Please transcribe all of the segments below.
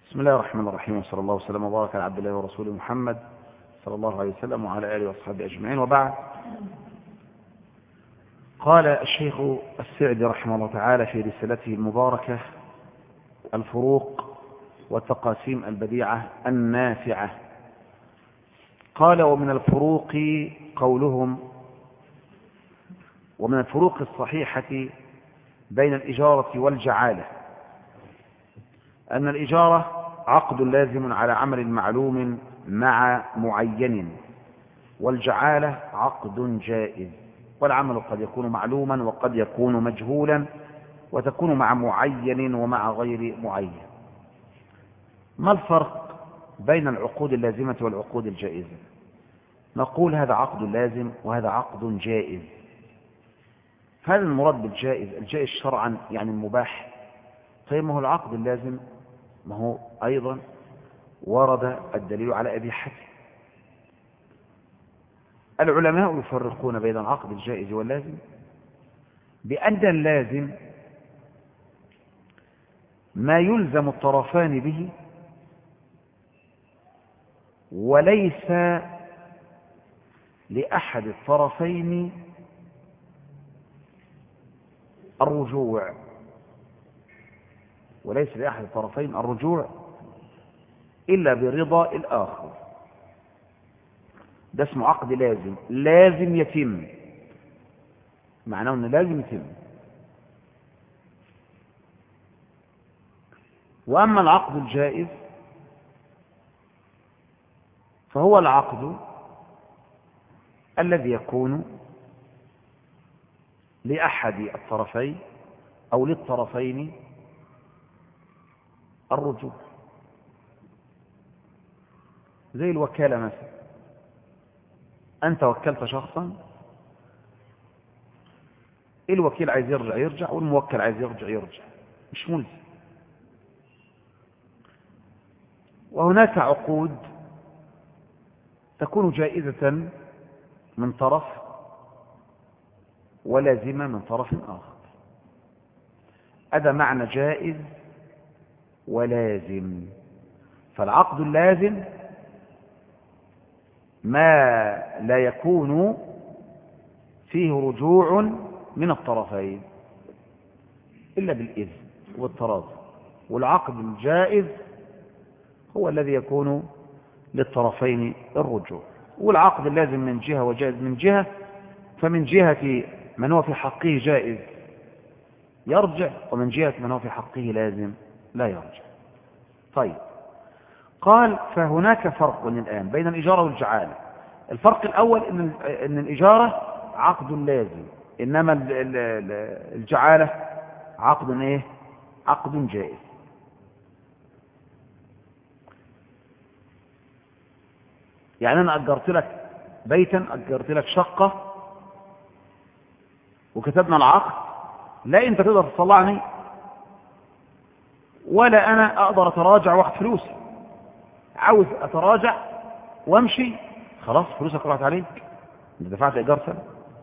بسم الله الرحمن الرحيم وصلى الله وسلم وبارك على عبد الله ورسوله محمد صلى الله عليه وسلم وعلى آله وأصحابه أجمعين وبعد قال الشيخ السعدي رحمه الله تعالى في رسالته المباركة الفروق والتقاسيم البديعة النافعة قال ومن الفروق قولهم ومن الفروق الصحيحة بين الإجارة والجعالة أن الإجارة عقد لازم على عمل معلوم مع معين والجعالة عقد جائز والعمل قد يكون معلوما وقد يكون مجهولا وتكون مع معين ومع غير معين ما الفرق بين العقود اللازمة والعقود الجائزة نقول هذا عقد لازم وهذا عقد جائز هذا المراد بالجائز الجائز شرعا يعني المباح طيب ما هو العقد اللازم ما هو أيضا ورد الدليل على أبيحته العلماء يفرقون بين العقد الجائز واللازم بأن اللازم ما يلزم الطرفان به وليس لأحد الطرفين الرجوع وليس لأحد الطرفين الرجوع إلا برضا الآخر ده اسمه عقد لازم لازم يتم معناه أنه لازم يتم وأما العقد الجائز فهو العقد الذي يكون لأحد الطرفين أو للطرفين الرجوع زي الوكالة مثلا أنت وكلت شخصا الوكيل عايز يرجع يرجع والموكل عايز يرجع يرجع مش ملزم وهناك عقود تكون جائزة من طرف ولازمة من طرف آخر هذا معنى جائز ولازم فالعقد اللازم ما لا يكون فيه رجوع من الطرفين إلا بالإذن والتراضي والعقد الجائز هو الذي يكون للطرفين الرجوع والعقد اللازم من جهة وجائز من جهة فمن جهة من هو في حقه جائز يرجع ومن جهة من هو في حقه لازم لا يرجع طيب قال فهناك فرق الآن بين الإجارة والجعالة الفرق الأول إن, إن الإجارة عقد لازم إنما الجعالة عقد إيه؟ عقد جائز يعني أنا أجرت لك بيتا أجرت لك شقة وكتبنا العقد لا أنت تقدر تطلعني ولا أنا أقدر أتراجع واخد فلوسي عاوز أتراجع وامشي خلاص فلوسك راحت عليك انت دفعت إيجار سنة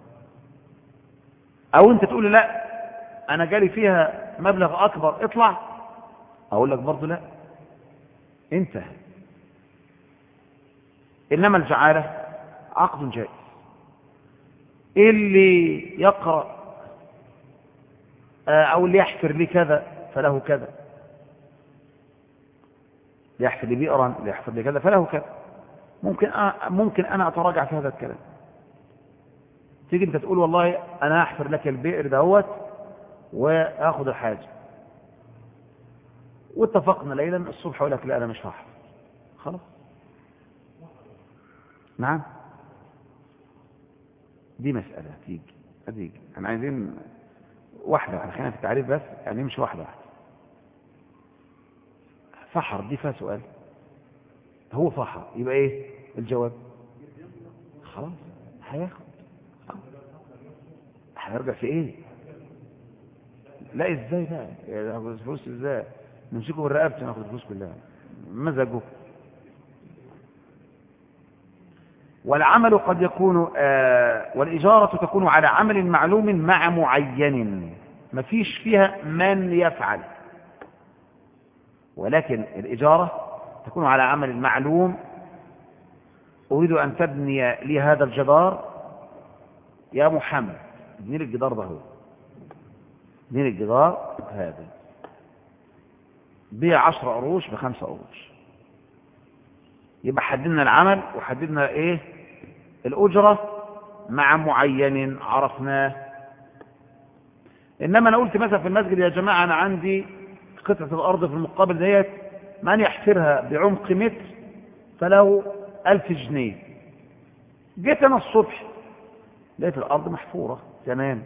أو أنت تقول لي لا أنا جالي فيها مبلغ أكبر اطلع أقول لك برضه لا انتهى إنما الجعالة عقد جائز اللي يقرأ أو اللي يحفر لي كذا فله كذا ليحفر لي بئرا ليحفر لي كذا فله كذا ممكن أ... ممكن أنا أتراجع في هذا الكلام تيجي أنت تقول والله أنا أحفر لك البئر دهوت وآخذ الحاجة واتفقنا ليلا الصبح أقول لك لا أنا مش هحفر خلاص نعم دي مسألة تيجي هتيجي احنا عايزين واحدة احنا خلينا في التعريف بس يعني نمشي واحدة واحدة فحر دي فيها سؤال هو فحر يبقى ايه الجواب خلاص هياخد هيرجع في ايه لا ازاي بقى ناخد الفلوس ازاي نمسكه بالرقبة ناخد الفلوس كلها مزجه والعمل قد يكون آه والإجارة تكون على عمل معلوم مع معين ما فيش فيها من يفعل ولكن الإجارة تكون على عمل معلوم أريد أن تبني لي هذا الجدار يا محمد ابني لي الجدار ده هو ابني لي الجدار هذا بيع عشر قروش بخمسة قروش يبقى حددنا العمل وحددنا ايه الأجرة مع معين عرفناه إنما أنا قلت مثلا في المسجد يا جماعة أنا عندي قطعة الأرض في المقابل ديت من يحفرها بعمق متر فله ألف جنيه جيت أنا الصبح لقيت الأرض محفورة تمام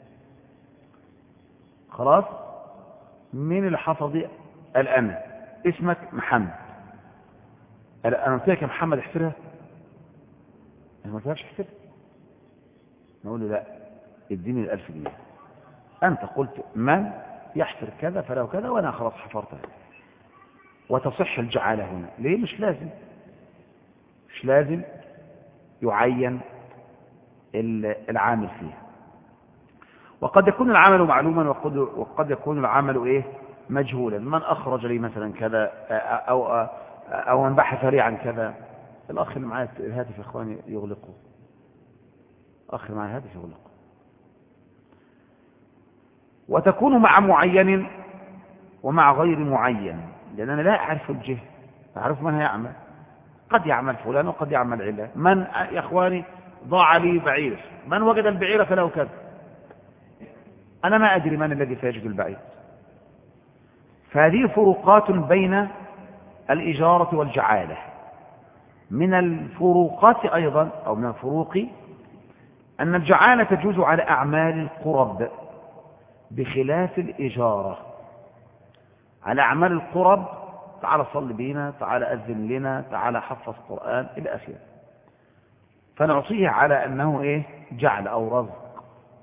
خلاص مين اللي حفظ دي قال أنا اسمك محمد قال أنا قلت لك يا محمد احفرها أنا ما قلتلكش احفرها نقول له لا اديني الألف جنيه أنت قلت من يحفر كذا فله كذا وأنا خلاص حفرتها وتصح الجعالة هنا ليه مش لازم مش لازم يعين العامل فيها وقد يكون العمل معلوما وقد, وقد يكون العمل ايه مجهولا من اخرج لي مثلا كذا او او من بحث لي عن كذا الاخ اللي معاه الهاتف يا اخواني يغلقه اخ اللي معاه الهاتف يغلقه وتكون مع معين ومع غير معين لان انا لا اعرف الجهه اعرف من هيعمل قد يعمل فلان وقد يعمل علان من يا اخواني ضاع لي بعير من وجد البعير فله كذا أنا ما أدري من الذي سيجد البعير فهذه فروقات بين الإجارة والجعالة من الفروقات أيضا أو من الفروق أن الجعالة تجوز على أعمال القرب بخلاف الإجارة على أعمال القرب تعال صل بينا تعال أذن لنا تعال حفظ قرآن إلى آخره فنعطيه على أنه إيه جعل أو رزق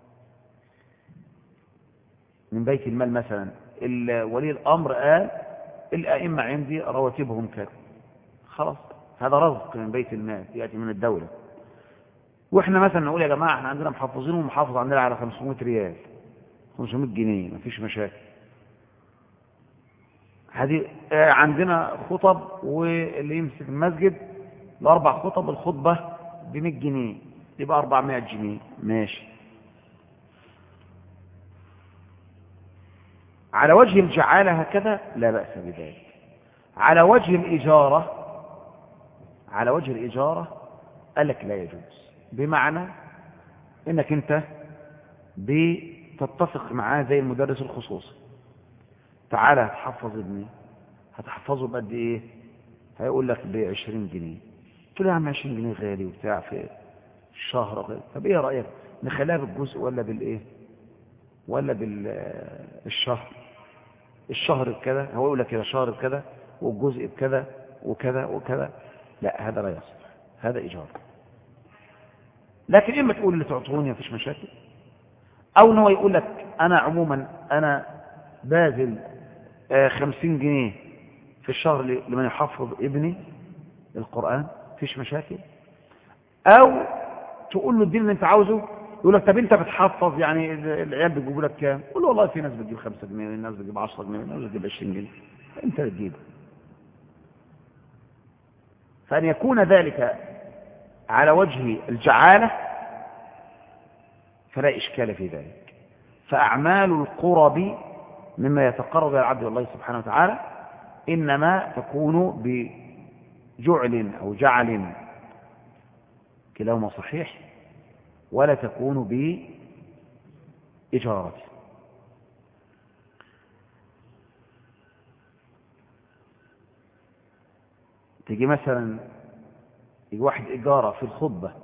من بيت المال مثلا ولي الأمر قال الأئمة عندي رواتبهم كذا خلاص هذا رزق من بيت المال يأتي من الدولة واحنا مثلا نقول يا جماعة احنا عندنا محافظين ومحافظ عندنا على 500 ريال 500 جنيه مفيش مشاكل هذه عندنا خطب واللي يمسك المسجد الأربع خطب الخطبة ب 100 جنيه يبقى 400 جنيه ماشي على وجه الجعالة هكذا لا بأس بذلك على وجه الإجارة على وجه الإجارة قال لك لا يجوز بمعنى انك انت بتتفق معاه زي المدرس الخصوصي تعالى هتحفظ ابني هتحفظه بقد ايه هيقول لك ب 20 جنيه قلت له يا عم 20 جنيه غالي وبتاع في الشهر غالي طب ايه رايك نخليها بالجزء ولا بالايه ولا بالشهر الشهر بكذا هو يقول لك كده شهر بكذا والجزء بكذا وكذا وكذا لا هذا لا يصح هذا إيجار لكن إما تقول اللي تعطوني مفيش مشاكل أو هو يقول لك أنا عموما أنا باذل خمسين جنيه في الشهر لمن يحفظ ابني القرآن مفيش مشاكل أو تقول له الدين اللي انت عاوزه يقول لك طب انت بتحفظ يعني العيال بيجيبوا لك كام قول له والله في ناس بتجيب 5 جنيه وناس بتجيب 10 جنيه وناس بتجيب 20 جنيه انت بتجيب فان يكون ذلك على وجه الجعاله فلا اشكال في ذلك فاعمال القرب مما يتقرب الى العبد الله سبحانه وتعالى انما تكون بجعل او جعل كلاهما صحيح ولا تكون بإجارة تيجي مثلا يجي واحد إجارة في الخطبة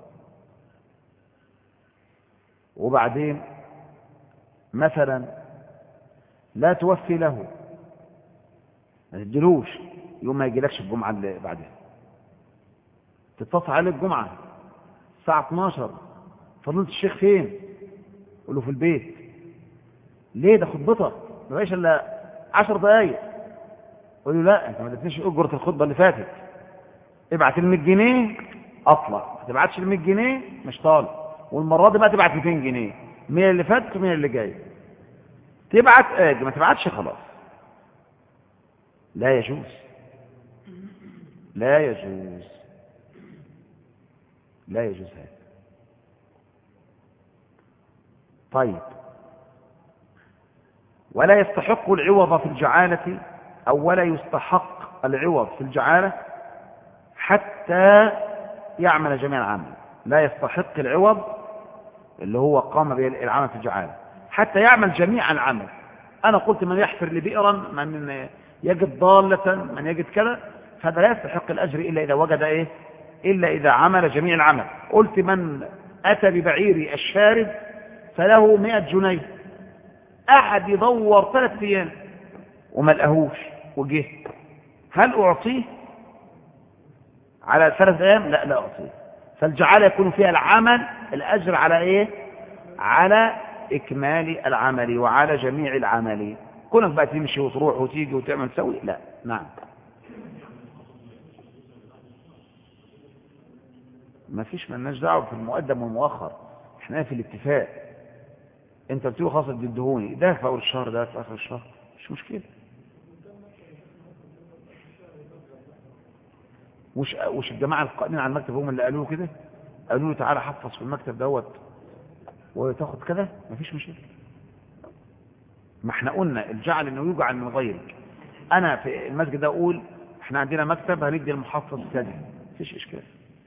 وبعدين مثلا لا توفي له ما تديلوش يوم ما يجيلكش الجمعة اللي بعدها تتصل عليه الجمعة الساعة 12 فضلت الشيخ فين قول له في البيت ليه ده خطبتك ما بقاش الا 10 دقايق قول له لا انت ما اديتنيش اجره الخطبه اللي فاتت ابعت ال 100 جنيه اطلع ما تبعتش ال 100 جنيه مش طالع والمره دي بقى تبعت 200 جنيه 100 اللي فاتت و100 اللي جاي تبعت اجي ما تبعتش خلاص لا يجوز لا يجوز لا يجوز هذا طيب ولا يستحق العوض في الجعالة أو ولا يستحق العوض في الجعالة حتى يعمل جميع العمل لا يستحق العوض اللي هو قام به العمل في الجعالة حتى يعمل جميع العمل أنا قلت من يحفر لبئرا من يجد ضالة من يجد كذا فهذا لا يستحق الأجر إلا إذا وجد إيه إلا إذا عمل جميع العمل قلت من أتى ببعير الشارد فله مئة جنيه أحد يدور ثلاث أيام وما لقاهوش وجه هل أعطيه على ثلاث أيام لا لا أعطيه فالجعالة يكون فيها العمل الأجر على إيه على إكمال العمل وعلى جميع العمل كونك بقى تمشي وتروح وتيجي وتعمل تسوي لا نعم ما فيش مالناش دعوه في المقدم والمؤخر احنا في الاتفاق انت بتقول خلاص تدهوني ده في اول الشهر ده في اخر الشهر مش مشكله مش وش الجماعه القائمين على المكتب هم اللي قالوا له كده قالوا له تعالى حفظ في المكتب دوت وتاخد كذا مفيش مشكله ما احنا قلنا الجعل انه يجعل من غيرك انا في المسجد ده اقول احنا عندنا مكتب هندي المحفظ كذا مفيش اشكال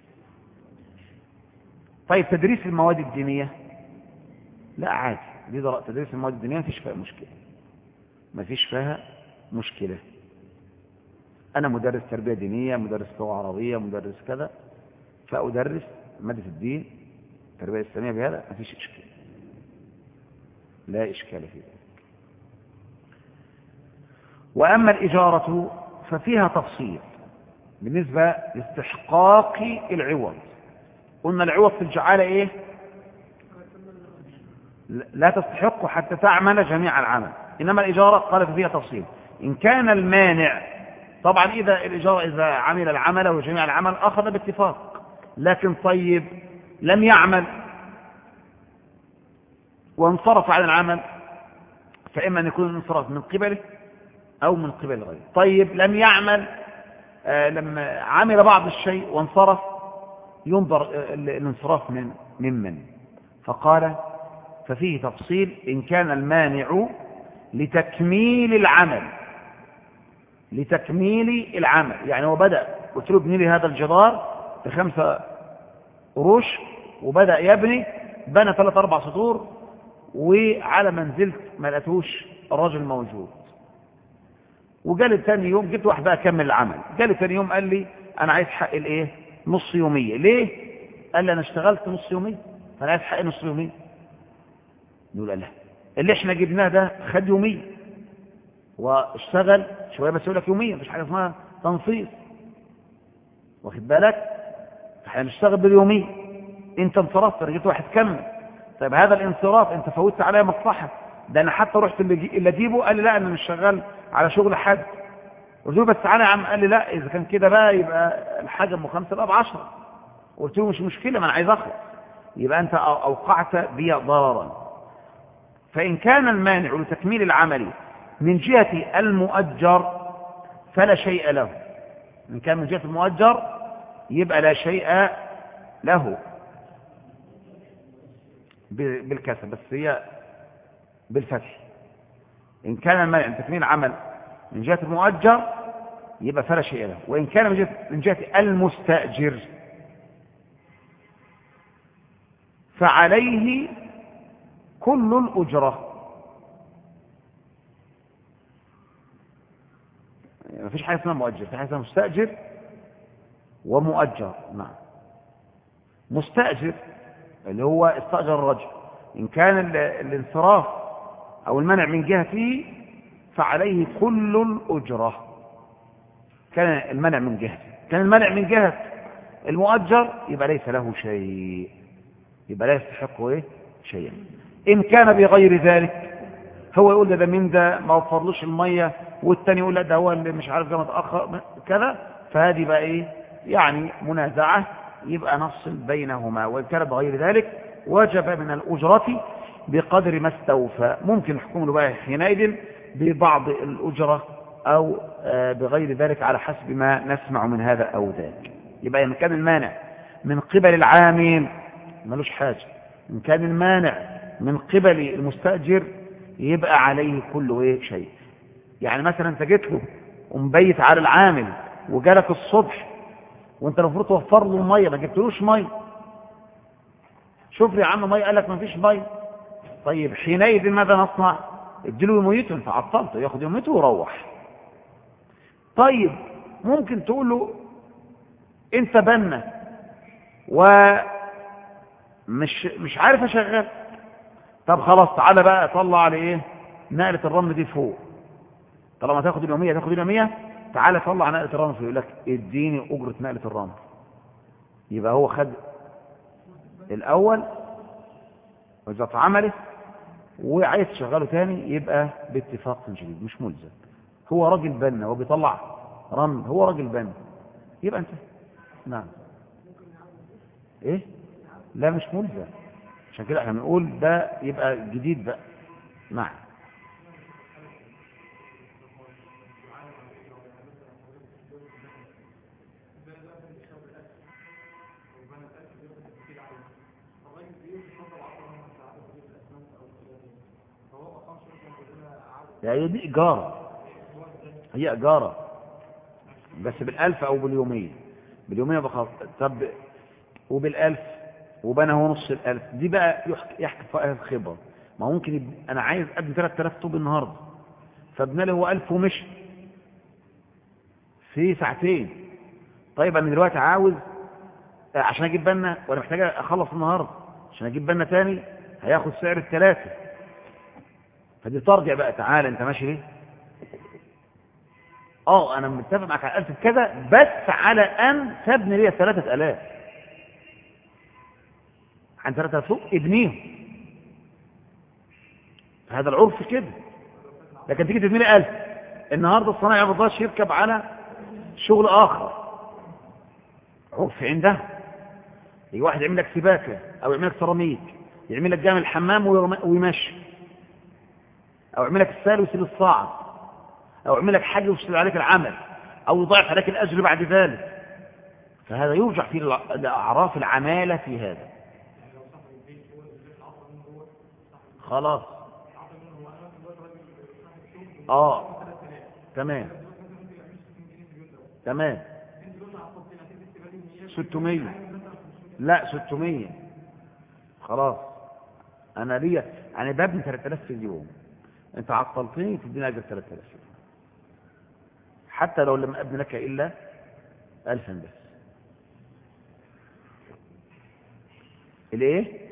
طيب تدريس المواد الدينيه لا عادي دي تدريس المواد الدينيه مفيش فيها مشكله مفيش فيها مشكله انا مدرس تربيه دينيه مدرس لغه عربيه مدرس كذا فادرس ماده الدين التربيه الاسلاميه بهذا مفيش اشكال لا اشكال في ذلك وأما الإجارة ففيها تفصيل بالنسبة لاستحقاق العوض قلنا العوض في الجعالة إيه لا تستحق حتى تعمل جميع العمل إنما الإجارة قال فيها تفصيل إن كان المانع طبعا إذا الإجارة إذا عمل العمل وجميع العمل أخذ باتفاق لكن طيب لم يعمل وانصرف عن العمل فإما أن يكون الانصراف من قبله أو من قبل غيره طيب لم يعمل آه لما عمل بعض الشيء وانصرف ينظر آه الانصراف من ممن فقال ففيه تفصيل إن كان المانع لتكميل العمل لتكميل العمل يعني هو بدأ قلت له ابني لي هذا الجدار بخمسة قروش وبدأ يبني بنى ثلاث أربع سطور وعلى ما نزلت ما لقيتوش الراجل موجود وجالي ثاني يوم جبت واحد بقى اكمل العمل جالي ثاني يوم قال لي انا عايز حق الايه نص يوميه ليه قال لي انا اشتغلت نص يوميه فانا عايز حق نص يوميه نقول لا اللي احنا جبناه ده خد يوميه واشتغل شويه بس يقول لك يوميه مفيش حاجه اسمها تنصيص واخد بالك احنا بنشتغل باليوميه انت انصرفت رجعت واحد كمل طيب هذا الانصراف انت فوتت عليا مصلحه ده انا حتى رحت اللي اجيبه قال لي لا انا مش شغال على شغل حد قلت له بس تعالى يا عم قال لي لا اذا كان كده بقى يبقى الحاجه ام خمسه بقى ب 10 قلت له مش مشكله ما انا عايز اخلص يبقى انت اوقعت بي ضررا فان كان المانع لتكميل العمل من جهه المؤجر فلا شيء له ان كان من جهه المؤجر يبقى لا شيء له بالكسر بس هي بالفتح إن كان المانع من تكميل العمل من جهة المؤجر يبقى فلا شيء له وإن كان من جهة, من جهة المستأجر فعليه كل الأجرة ما فيش حاجة اسمها مؤجر في حاجة اسمها مستأجر ومؤجر نعم مستأجر اللي هو استأجر الرجل إن كان الانصراف أو المنع من جهته فعليه كل الأجرة كان المنع من جهة كان المنع من جهة المؤجر يبقى ليس له شيء يبقى لا يستحق ايه شيئا إن كان بغير ذلك هو يقول ده من ده ما وفرلوش المية والتاني يقول لا ده هو اللي مش عارف ده متأخر كذا فهذه بقى ايه يعني منازعة يبقى نفصل بينهما وإن كان بغير ذلك وجب من الأجرة بقدر ما استوفى ممكن نحكم له بقى حينئذ ببعض الأجرة أو آه، بغير ذلك على حسب ما نسمع من هذا أو ذاك يبقى إن كان المانع من قبل العامل ملوش حاجة إن كان المانع من قبل المستأجر يبقى عليه كل إيه شيء يعني مثلا انت جيت له ومبيت على العامل وجالك الصبح وانت المفروض توفر له الميه ما جبتلوش ميه شوف لي يا عم ميه قال لك ما فيش ميه طيب حينئذ ماذا نصنع اديله يوميته انت عطلته ياخد يوميته ويروح طيب ممكن تقول له انت بنا ومش مش عارف اشغل طب خلاص تعالى بقى طلع على ايه نقله الرمل دي فوق طالما تاخد اليوميه تاخد اليوميه تعالى طلع نقله الرمل فوق يقول لك اديني اجره نقله الرمل يبقى هو خد الاول واذا اتعملت وعايز تشغله تاني يبقى باتفاق جديد مش ملزم هو راجل بنا وبيطلع رمل هو راجل بنا يبقى انت نعم ايه لا مش ملزم عشان كده احنا بنقول ده يبقى جديد بقى نعم يعني دي إيجارة هي إيجارة بس بالألف أو باليومية باليومية بخاف طب وبالألف وبنى هو نص الألف دي بقى يحكي, يحكي فيها الخبرة ما ممكن يب... أنا عايز أبني 3000 طوب النهاردة فابنى له هو 1000 ومشي في ساعتين طيب أنا دلوقتي عاوز عشان أجيب بنا وأنا محتاج أخلص النهاردة عشان أجيب بنا تاني هياخد سعر الثلاثة فدي ترجع بقى تعالى انت ماشي ليه اه انا متفق معاك على 1000 كذا بس على ان تبني لي 3000 عن 3000 سوق ابنيهم هذا العرف كده لكن تيجي تبني لي 1000 النهارده الصنايعي ما رضاش يركب على شغل اخر عرف عنده يجي واحد يعمل لك سباكه او يعمل لك سيراميك يعمل لك جامع الحمام ويمشي او يعمل لك السال ويسيب الصاعد او يعمل لك حاجه ويفسد عليك العمل او يضاعف عليك الاجر بعد ذلك فهذا يرجع في اعراف العماله في هذا خلاص اه تمام تمام 600 لا 600 خلاص انا ليا انا ببني 3000 في اليوم انت عطلتني تديني اجر 3000 حتى لو لم ابني لك الا 1000 بس الايه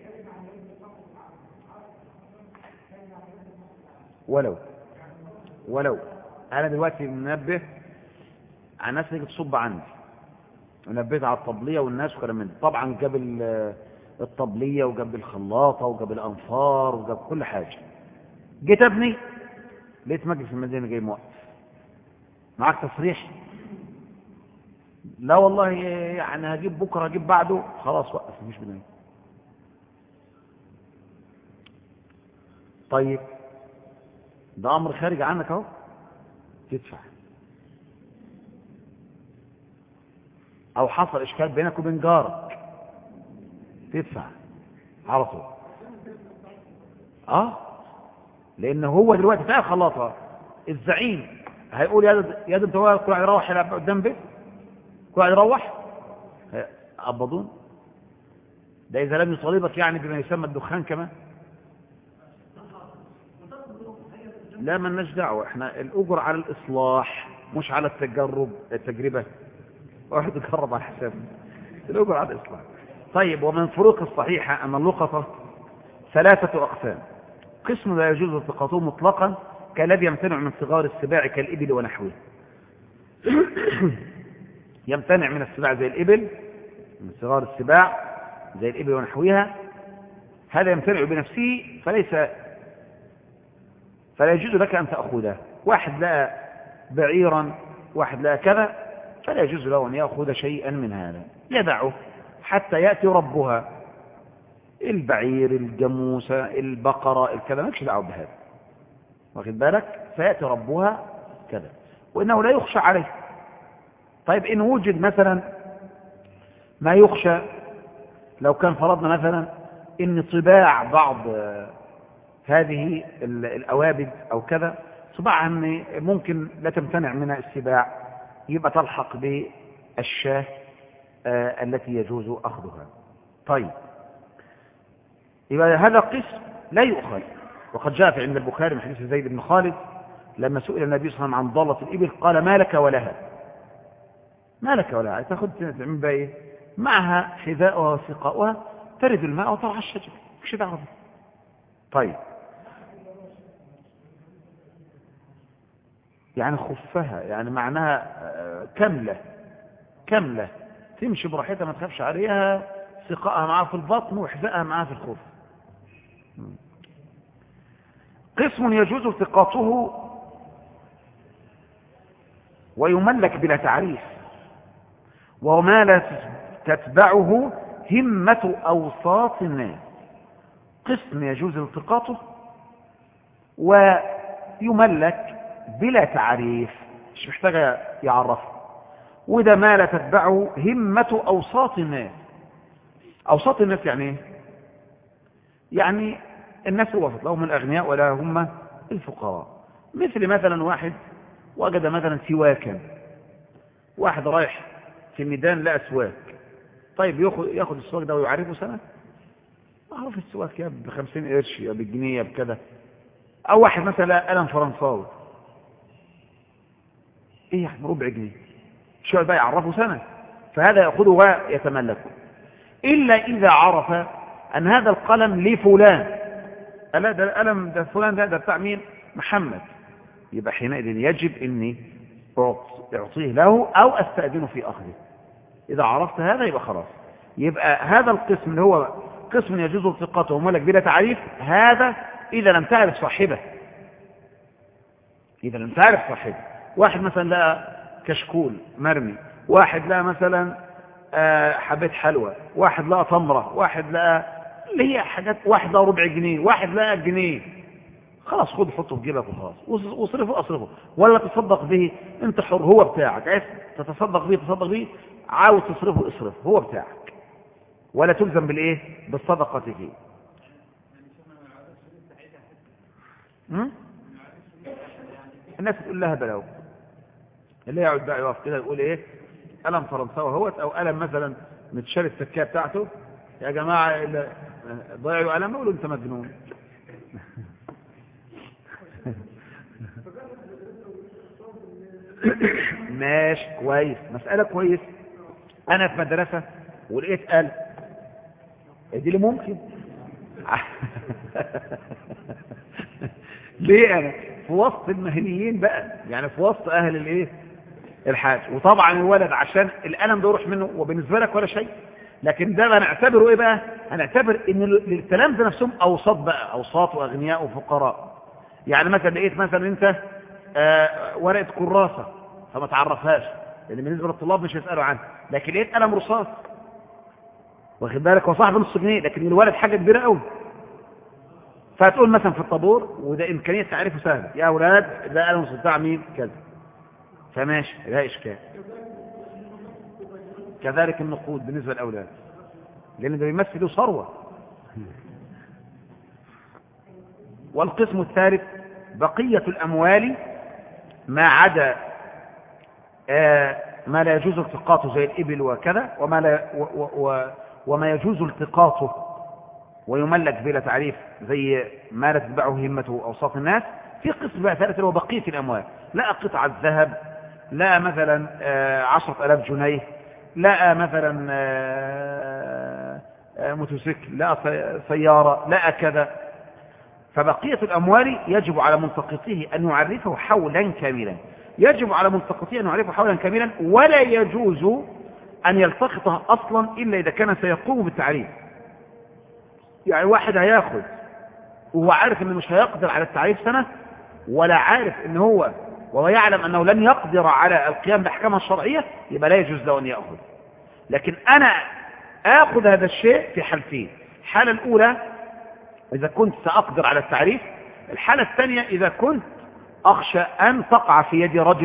ولو ولو انا دلوقتي منبه على الناس اللي تصب عندي ونبهت على الطبليه والناس وكلام من طبعا جاب الطبليه وجاب الخلاطه وجاب الانفار وجاب كل حاجه جيت ابني لقيت مجلس المدينه جاي موقف معاك تصريح لا والله يعني هجيب بكره هجيب بعده خلاص وقف مفيش بدايه طيب ده امر خارج عنك اهو تدفع او حصل اشكال بينك وبين جارك تدفع على طول اه لان هو دلوقتي فيها خلاطه الزعيم هيقول يا يا انت كل واحد يروح يلعب قدام بيت كل واحد يروح قبضون ده اذا لم يصلبك يعني بما يسمى الدخان كمان لا مالناش دعوه احنا الاجر على الاصلاح مش على التجرب التجربه واحد يجرب على حسابه الاجر على الاصلاح طيب ومن فروق الصحيحه ان اللقطه ثلاثه اقسام قسم لا يجوز التقاطه مطلقا كالذي يمتنع من صغار السباع كالإبل ونحوه يمتنع من السباع زي الإبل من صغار السباع زي الإبل ونحوها هذا يمتنع بنفسه فليس فلا يجوز لك أن تأخذه واحد لقى بعيرا واحد لقى كذا فلا يجوز له أن يأخذ شيئا من هذا يدعه حتى يأتي ربها البعير الجاموسة البقرة الكذا مالكش دعوه بهذا واخد بالك فيأتي ربها كذا وإنه لا يخشى عليه طيب إن وجد مثلا ما يخشى لو كان فرضنا مثلا إن طباع بعض هذه الأوابد أو كذا طباعها ممكن لا تمتنع من السباع يبقى تلحق بالشاه آه، التي يجوز أخذها طيب يبقى هذا قسم لا يؤخذ وقد جاء في عند البخاري من حديث زيد بن خالد لما سئل النبي صلى الله عليه وسلم عن ضالة الإبل قال ما لك ولها ما لك ولها تاخذ من بقى ايه معها حذاؤها وسقاؤها ترد الماء وترعى الشجر مش دعوه طيب يعني خفها يعني معناها آه، كاملة كاملة تمشي براحتها ما تخافش عليها سقاءها معاها في البطن وحذائها معاها في الخف قسم يجوز التقاطه ويملك بلا تعريف وما لا تتبعه همة أوساط الناس قسم يجوز التقاطه ويملك بلا تعريف مش محتاج يعرفه وده ما لا تتبعه همة أوساط الناس أوساط الناس يعني ايه يعني الناس الوسط لهم الأغنياء ولا هم الفقراء مثل مثلا واحد وجد مثلا سواكا واحد رايح في الميدان لقى سواك طيب ياخد ياخد السواك ده ويعرفه سنة معروف السواك يا ب 50 قرش يا بالجنيه يا بكذا او واحد مثلا لقى قلم فرنساوي ايه يعني ربع جنيه شو بقى يعرفه سنة فهذا يأخذه ويتملكه إلا إذا عرف أن هذا القلم لفلان ألا ده القلم ده فلان ده ده بتاع مين محمد يبقى حينئذ يجب أني أعطيه له أو أستأذنه في أخذه إذا عرفت هذا يبقى خلاص يبقى هذا القسم اللي هو قسم يجوز التقاطه وملك بلا تعريف هذا إذا لم تعرف صاحبه إذا لم تعرف صاحبه واحد مثلا لقى كشكول مرمي واحد لقى مثلا آه، حبيت حلوى واحد لقى تمرة واحد لقى اللي هي حاجات واحد لقى ربع جنيه واحد لقى جنيه خلاص خد حطه في جيبك وخلاص واصرفه اصرفه ولا تصدق به انت حر هو بتاعك عايز تتصدق به تصدق به عاوز تصرفه اصرف هو بتاعك ولا تلزم بالايه بالصدقه فيه الناس تقول لها بلاو اللي يقعد بقى يقف كده يقول ايه قلم فرنساوي اهوت او قلم مثلا متشال التكيه بتاعته يا جماعه ضيعوا قلم يقولوا انت مجنون ماشي كويس مسألة كويس أنا في مدرسة ولقيت قلم دي اللي ممكن ليه أنا في وسط المهنيين بقى يعني في وسط أهل الإيه الحاج وطبعا الولد عشان الألم ده يروح منه وبالنسبة لك ولا شيء لكن ده هنعتبره ايه بقى هنعتبر ان الكلام ده نفسهم اوساط بقى اوساط واغنياء وفقراء يعني مثلا لقيت مثلا انت آه ورقه كراسه فما تعرفهاش لان بالنسبه للطلاب مش هيسالوا عنها لكن لقيت قلم رصاص واخد بالك هو صاحب نص جنيه لكن الولد حاجه كبيره قوي فهتقول مثلا في الطابور وده امكانيه تعريفه سهله يا اولاد ده قلم بتاع مين كذا فماشي لا إشكال كذلك النقود بالنسبة للأولاد لأن ده بيمثل ثروة والقسم الثالث بقية الأموال ما عدا آه، ما لا يجوز التقاطه زي الإبل وكذا وما, لا وما يجوز التقاطه ويملك بلا تعريف زي ما لا تتبعه همته أوساط الناس في قسم بقى ثالث هو بقية الأموال لا قطعة ذهب لقى مثلا آه، عشرة ألاف جنيه لقى مثلا آه، آه، موتوسيكل لقى سيارة لقى كذا فبقية الأموال يجب على منتقطيه أن يعرفه حولا كاملا يجب على منتقطيه أن يعرفه حولا كاملا ولا يجوز أن يلتقطه أصلا إلا إذا كان سيقوم بالتعريف يعني واحد هياخد وهو عارف أنه مش هيقدر على التعريف سنة ولا عارف أن هو وهو يعلم أنه لن يقدر على القيام بأحكامها الشرعية يبقى لا يجوز له أن يأخذ لكن أنا آخذ هذا الشيء في حالتين الحالة الأولى إذا كنت سأقدر على التعريف الحالة الثانية إذا كنت أخشى أن تقع في يد رجل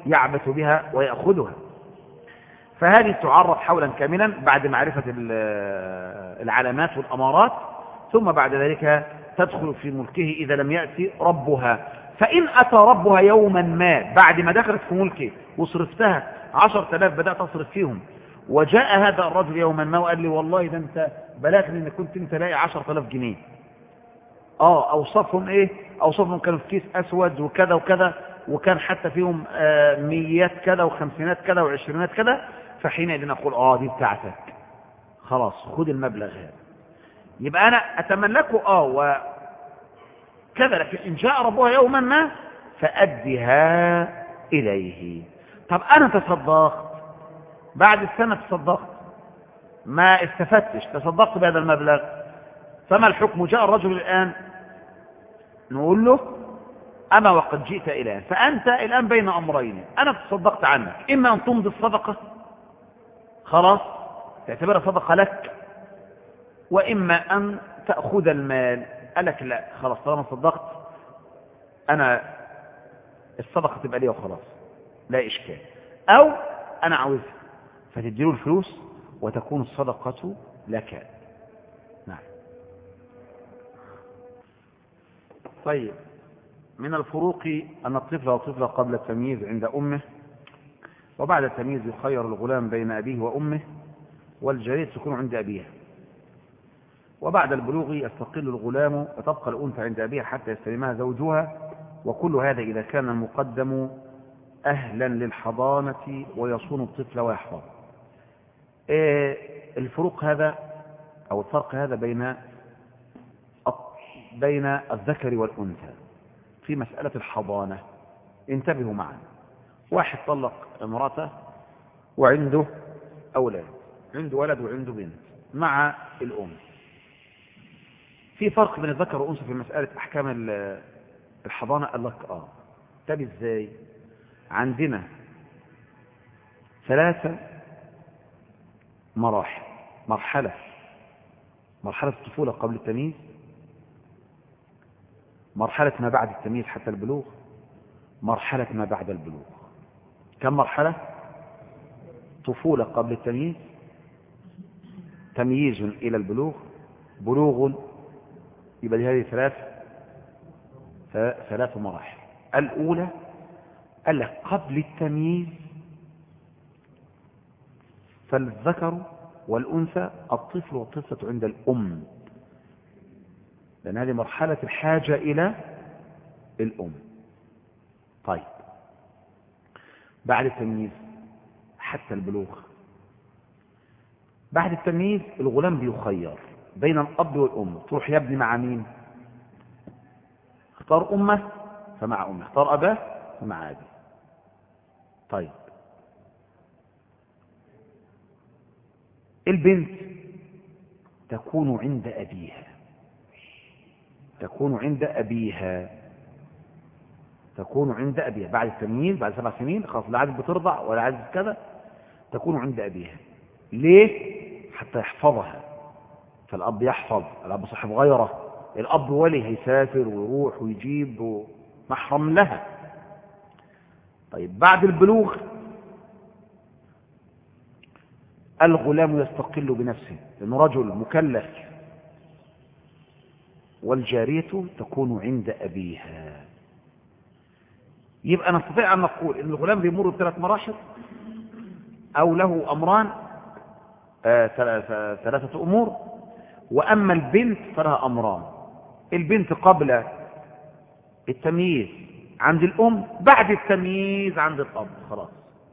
يعبث بها ويأخذها فهذه تعرف حولا كاملا بعد معرفة العلامات والأمارات ثم بعد ذلك تدخل في ملكه إذا لم يأتي ربها فإن أتى ربها يوما ما بعد ما دخلت في ملكه وصرفتها عشر تلاف بدأت أصرف فيهم وجاء هذا الرجل يوما ما وقال لي والله ده أنت بلغني أن كنت أنت لاقي عشر تلاف جنيه آه أوصفهم إيه أوصفهم كانوا في كيس أسود وكذا وكذا وكان حتى فيهم آه ميات كذا وخمسينات كذا وعشرينات كذا فحينئذ نقول آه دي بتاعتك خلاص خد المبلغ هذا يبقى أنا أتملكه آه وكذا لكن إن جاء ربها يوما ما فأدها إليه طب أنا تصدقت بعد السنة تصدقت ما استفدتش تصدقت بهذا المبلغ فما الحكم جاء الرجل الآن نقول له أما وقد جئت إلى فأنت الآن بين أمرين أنا تصدقت عنك إما أن تمضي الصدقة خلاص تعتبرها صدقة لك وإما أن تأخذ المال قال لك لا خلاص طالما صدقت أنا الصدقة تبقى لي وخلاص لا إشكال أو أنا عاوزها فتديله الفلوس وتكون الصدقة لك نعم طيب من الفروق أن الطفل وطفل قبل التمييز عند أمه وبعد التمييز يخير الغلام بين أبيه وأمه والجريد تكون عند أبيها وبعد البلوغ يستقل الغلام وتبقى الأنثى عند أبيها حتى يستلمها زوجها وكل هذا إذا كان المقدم أهلا للحضانة ويصون الطفل ويحفظ إيه الفروق هذا أو الفرق هذا بين بين الذكر والأنثى في مسألة الحضانة انتبهوا معا واحد طلق امرأته وعنده أولاد عنده ولد وعنده بنت مع الأم في فرق بين الذكر والأنثى في مسألة أحكام الحضانة قال لك آه طب إزاي عندنا ثلاثة مراحل مرحلة مرحلة الطفولة قبل التمييز مرحلة ما بعد التمييز حتى البلوغ مرحلة ما بعد البلوغ كم مرحلة طفولة قبل التمييز تمييز إلى البلوغ بلوغ يبقى هذه ثلاث ثلاث مراحل الأولى قال لك قبل التمييز فالذكر والأنثى الطفل والطفلة عند الأم لأن هذه مرحلة الحاجة إلى الأم طيب بعد التمييز حتى البلوغ بعد التمييز الغلام بيخير بين الأب والأم تروح يا ابني مع مين اختار أمه فمع أمه اختار أباه فمع أبيه طيب البنت تكون عند أبيها تكون عند أبيها تكون عند أبيها بعد التمييز بعد سبع سنين خلاص لا عاد بترضع ولا عاد كذا تكون عند أبيها ليه حتى يحفظها فالأب يحفظ الأب صاحب غيره الأب ولي هيسافر ويروح ويجيب محرم لها طيب بعد البلوغ الغلام يستقل بنفسه لأنه رجل مكلف والجارية تكون عند أبيها يبقى نستطيع أن نقول أن الغلام بيمر بثلاث مراحل أو له أمران آه ثلاثة أمور وأما البنت فلها أمران البنت قبل التمييز عند الأم بعد التمييز عند الأب خلاص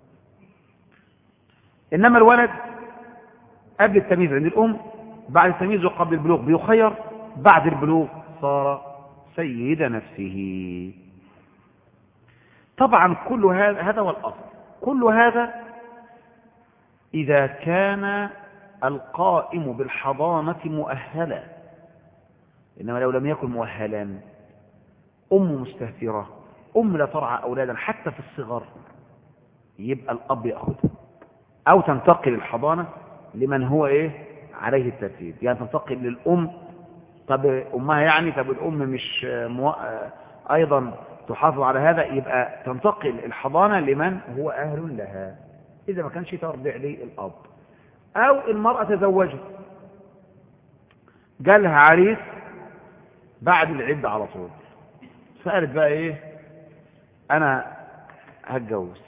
إنما الولد قبل التمييز عند الأم بعد التمييز وقبل البلوغ بيخير بعد البلوغ صار سيد نفسه طبعا كل هذا هذا هو الأصل كل هذا إذا كان القائم بالحضانة مؤهلا إنما لو لم يكن مؤهلا أم مستهترة أم لا ترعى أولادا حتى في الصغر يبقى الأب يأخذها أو تنتقل الحضانة لمن هو إيه عليه الترتيب يعني تنتقل للأم طب أمها يعني طب الأم مش مو... أيضا تحافظ على هذا يبقى تنتقل الحضانة لمن هو أهل لها إذا ما كانش ترضع لي الأب أو المرأة تزوجت جالها عريس بعد العدة على طول فقالت بقى إيه أنا هتجوز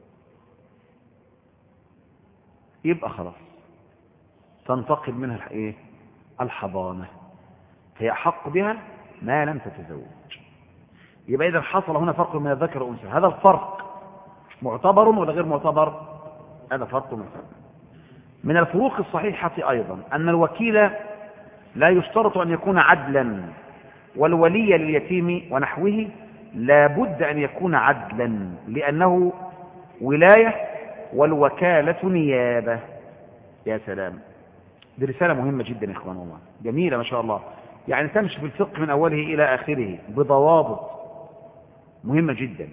يبقى خلاص تنتقل منها ايه الحضانة هي أحق بها ما لم تتزوج يبقى إذا حصل هنا فرق من الذكر والأنثى هذا الفرق معتبر ولا غير معتبر هذا فرق من من الفروق الصحيحة أيضا أن الوكيل لا يشترط أن يكون عدلا والولي لليتيم ونحوه لا بد أن يكون عدلا لأنه ولاية والوكالة نيابة يا سلام دي رسالة مهمة جدا يا إخوان الله جميلة ما شاء الله يعني تمشي في الفقه من أوله إلى آخره بضوابط مهمة جدا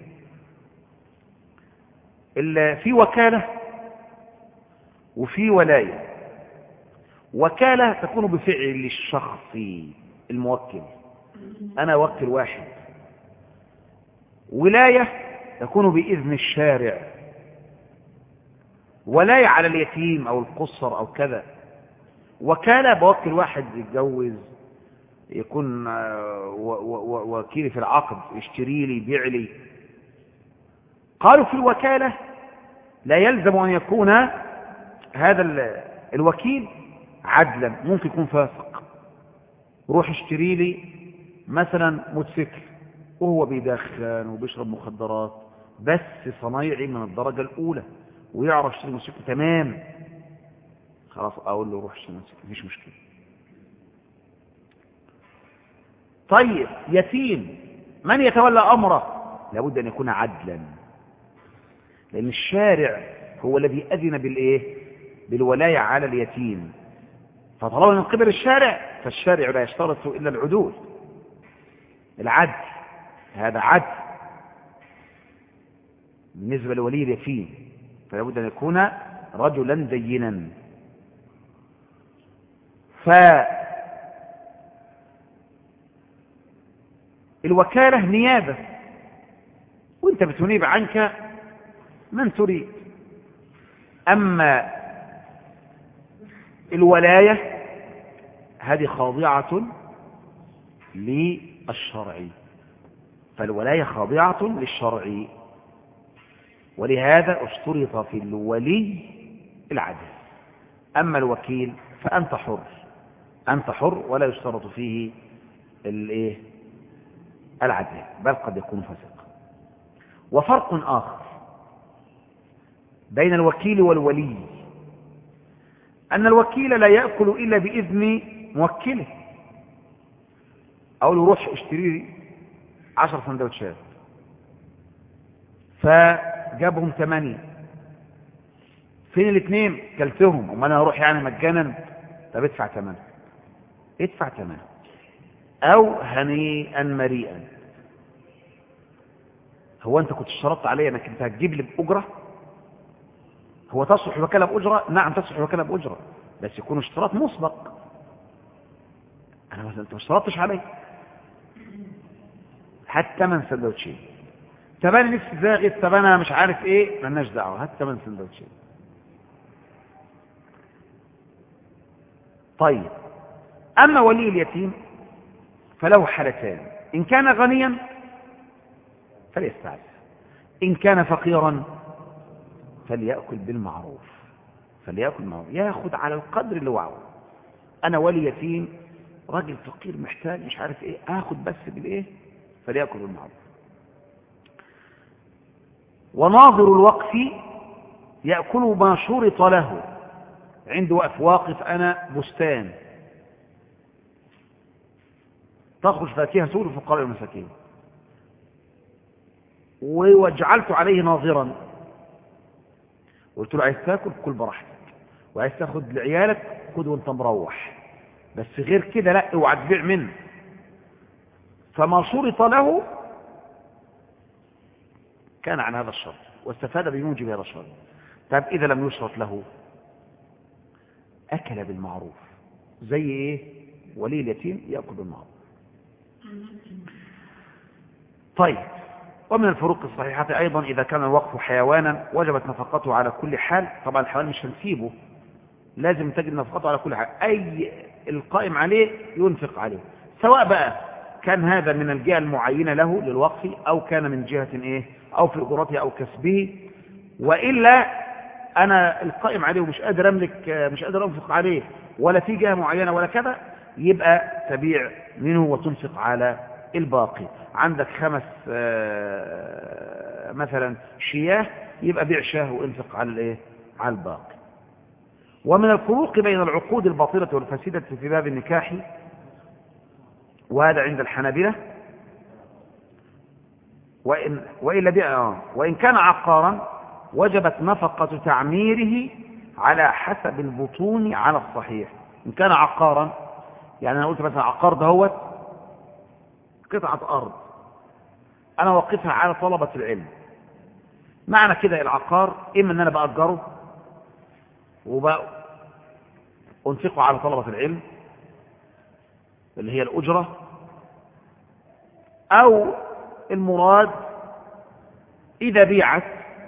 في وكالة وفي ولاية وكالة تكون بفعل الشخص الموكل أنا وكل واحد ولاية تكون بإذن الشارع ولاية على اليتيم أو القصر أو كذا وكالة بوكل واحد يتجوز يكون وكيلي في العقد يشتري لي يبيع لي قالوا في الوكالة لا يلزم أن يكون هذا الوكيل عدلا ممكن يكون فاسق روح اشتري لي مثلا موتوسيكل وهو بيدخن وبيشرب مخدرات بس صنايعي من الدرجة الأولى ويعرف يشتري موتوسيكل تمام خلاص أقول له روح اشتري موتوسيكل مفيش مشكلة طيب يتيم من يتولى أمره لابد أن يكون عدلا لأن الشارع هو الذي أذن بالإيه بالولاية على اليتيم فطالما من قبل الشارع فالشارع لا يشترط إلا العدول العدل هذا عدل بالنسبة لولي اليتيم فلا بد أن يكون رجلا دينا فالوكالة نيابة وانت بتنيب عنك من تريد أما الولاية هذه خاضعة للشرع فالولاية خاضعة للشرع ولهذا اشترط في الولي العدل أما الوكيل فأنت حر أنت حر ولا يشترط فيه الايه العدل بل قد يكون فسق وفرق آخر بين الوكيل والولي أن الوكيل لا يأكل إلا بإذن موكله أقول له روح اشتري لي عشر سندوتشات فجابهم ثمانية فين الاثنين كلتهم وما انا اروح يعني مجانا طب ادفع ثمن ادفع ثمن او هنيئا مريئا هو انت كنت اشترطت علي انك انت هتجيب لي باجره هو تصلح الوكاله باجره نعم تصلح الوكاله باجره بس يكون اشتراط مسبق انا مثلا انت ما اشترطتش علي هات ثمان سندوتشين طب انا نفسي زاغت طب انا مش عارف ايه مالناش دعوه هات ثمان سندوتشين طيب اما ولي اليتيم فله حالتان ان كان غنيا فليستعف ان كان فقيرا فليأكل بالمعروف فليأكل بالمعروف ياخد على القدر اللي وعوه انا ولي يتيم راجل فقير محتاج مش عارف ايه اخد بس بالايه فليأكل بالمعروف وناظر الوقف يأكل ما شرط له عنده وقف واقف أنا بستان تخرج فاكهة سور الفقراء والمساكين وجعلت عليه ناظرا قلت له عايز تاكل كل براحتك وعايز تاخد لعيالك خد وانت مروح بس غير كده لا اوعى تبيع منه فما شرط له كان عن هذا الشرط واستفاد بموجب هذا الشرط طيب إذا لم يشرط له أكل بالمعروف زي إيه ولي اليتيم يأكل بالمعروف طيب ومن الفروق الصحيحة أيضا إذا كان الوقف حيوانا وجبت نفقته على كل حال طبعا الحيوان مش هنسيبه لازم تجد نفقته على كل حال أي القائم عليه ينفق عليه سواء بقى كان هذا من الجهة المعينة له للوقف أو كان من جهة إيه أو في أجرته أو كسبه وإلا أنا القائم عليه ومش قادر أملك مش قادر أنفق عليه ولا في جهة معينة ولا كذا يبقى تبيع منه وتنفق على الباقي عندك خمس مثلا شياه يبقى بيع شاه وانفق على الايه على الباقي ومن الفروق بين العقود الباطلة والفاسدة في باب النكاح وهذا عند الحنابلة وإن, وإلا بيع آه وإن كان عقارا وجبت نفقة تعميره على حسب البطون على الصحيح إن كان عقارا يعني أنا قلت مثلا عقار دهوت قطعة أرض أنا وقفها على طلبة العلم معنى كده العقار إما أن أنا بأجره وأنفقه على طلبة العلم اللي هي الأجرة أو المراد إذا بيعت